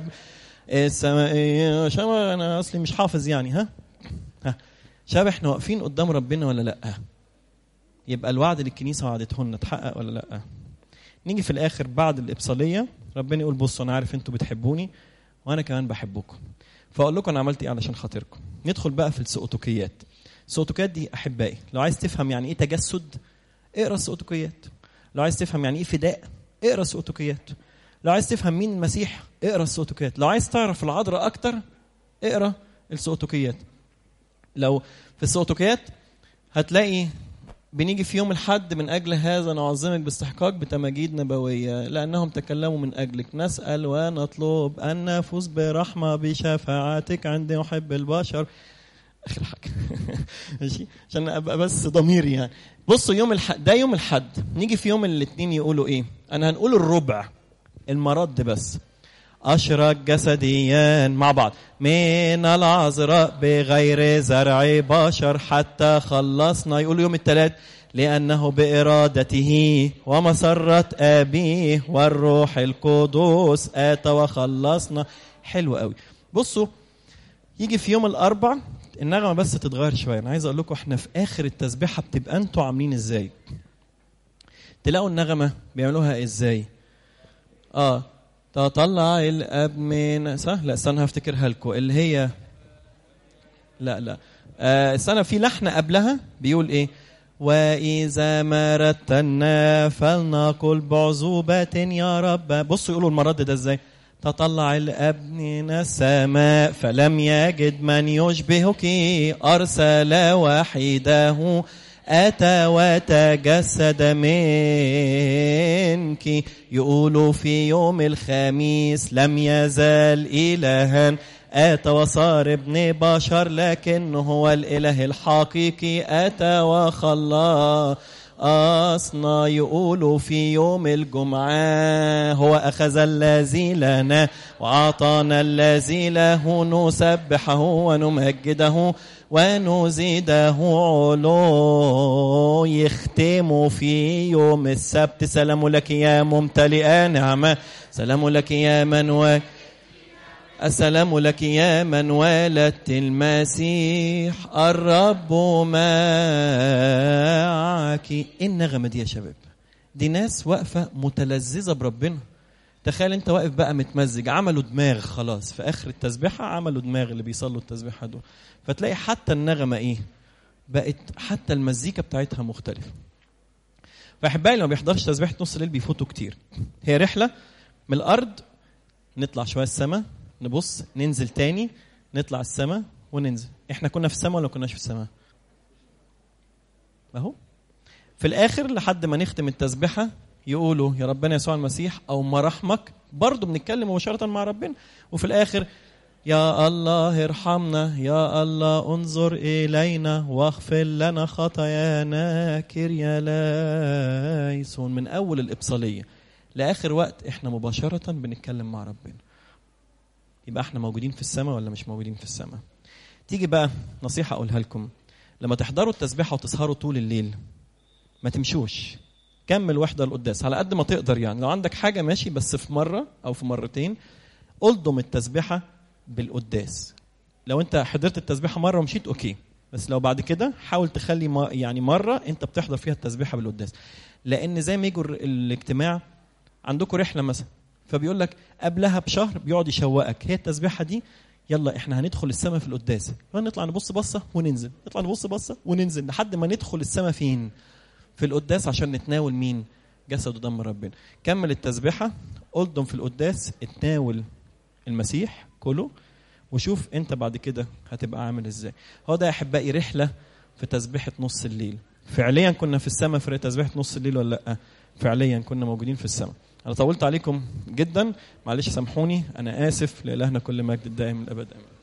السماء شباب انا اصلي مش حافظ يعني ها ها شباب احنا واقفين قدام ربنا ولا لا يبقى الوعد اللي الكنيسه وعدته لنا اتحقق ولا لا نيجي في الاخر بعد الابصاليه ربنا يقول بصوا انا عارف انتوا بتحبوني وانا كمان بحبكم فاقول لكم انا عملت ايه علشان خاطركم ندخل بقى في السؤتوكيات السؤتوكيات دي احبائي لو عايز تفهم يعني ايه تجسد اقرا السؤتوكيات لو عايز تفهم يعني ايه فداء اقرا السؤتوكيات لو عايز تفهم مين المسيح اقرا السؤتوكيات لو عايز تعرف العذراء اكتر اقرا السؤتوكيات لو في السؤتوكيات هتلاقي بنيجي في يوم الحد من أجل هذا نعظمك باستحقاق بتماجيد نبوية لأنهم تكلموا من أجلك نسأل ونطلب أن نفوز برحمة بشفاعتك عند محب البشر آخر حاجة ماشي عشان أبقى بس ضميري يعني بصوا يوم الحد ده يوم الحد نيجي في يوم الاثنين يقولوا إيه أنا هنقول الربع المرد بس أشرق جسديا مع بعض من العذراء بغير زرع بشر حتى خلصنا يقول يوم الثلاث لأنه بإرادته ومسرة أبيه والروح القدوس آتى وخلصنا حلو قوي بصوا يجي في يوم الأربع النغمة بس تتغير شوية أنا عايز أقول لكم إحنا في آخر التسبيحة بتبقى أنتوا عاملين إزاي تلاقوا النغمة بيعملوها إزاي آه تطلع الاب من صح لا استنى هفتكرها لكم اللي هي لا لا آه استنى في لحن قبلها بيقول ايه وإذا ما رتلنا فلنقل بعذوبة يا رب بصوا يقولوا المرد ده ازاي تطلع الاب من السماء فلم يجد من يشبهك أرسل وحيده أتى وتجسد منك يقول في يوم الخميس لم يزال إلها أتى وصار ابن بشر لكن هو الإله الحقيقي أتى وخلى أصنع يقول في يوم الجمعة هو أخذ الذي لنا وأعطانا الذي له نسبحه ونمجده ونزيده علو يختم في يوم السبت سلام لك يا ممتلئة نعمة سلام لك يا من و السلام لك يا من ولدت المسيح الرب معك ايه النغمة دي يا شباب دي ناس واقفة متلذذة بربنا تخيل انت واقف بقى متمزج عملوا دماغ خلاص في اخر التسبيحة عملوا دماغ اللي بيصلوا التسبيحة دول فتلاقي حتى النغمة ايه بقت حتى المزيكا بتاعتها مختلفة فاحبائي اللي ما بيحضرش تسبيحة نص الليل بيفوتوا كتير هي رحلة من الارض نطلع شوية السماء نبص ننزل تاني نطلع السماء وننزل احنا كنا في السماء ولا كناش في السماء اهو في الاخر لحد ما نختم التسبيحه يقولوا يا ربنا يسوع المسيح او مراحمك برضه بنتكلم مباشره مع ربنا وفي الاخر يا الله ارحمنا يا الله انظر الينا واغفر لنا خطايانا كريا لايسون من اول الابصاليه لاخر وقت احنا مباشره بنتكلم مع ربنا يبقى احنا موجودين في السماء ولا مش موجودين في السماء تيجي بقى نصيحة أقولها لكم لما تحضروا التسبيحة وتسهروا طول الليل ما تمشوش كمل وحدة القداس على قد ما تقدر يعني لو عندك حاجة ماشي بس في مرة أو في مرتين ألضم التسبيحة بالقداس لو أنت حضرت التسبيحة مرة ومشيت أوكي بس لو بعد كده حاول تخلي ما يعني مرة أنت بتحضر فيها التسبيحة بالقداس لأن زي ما يجوا الاجتماع عندكم رحلة مثلا فبيقول لك قبلها بشهر بيقعد يشوقك هي التسبيحه دي يلا احنا هندخل السماء في القداس نطلع نبص بصه وننزل نطلع نبص بصه وننزل لحد ما ندخل السماء فين في القداس عشان نتناول مين جسد ودم ربنا كمل التسبيحه الضم في القداس اتناول المسيح كله وشوف انت بعد كده هتبقى عامل ازاي هو ده يا احبائي رحله في تسبيحه نص الليل فعليا كنا في السماء في تسبيحه نص الليل ولا لا فعليا كنا موجودين في السماء انا طولت عليكم جدا معلش سامحوني انا اسف لالهنا كل مجد الدائم الابد امين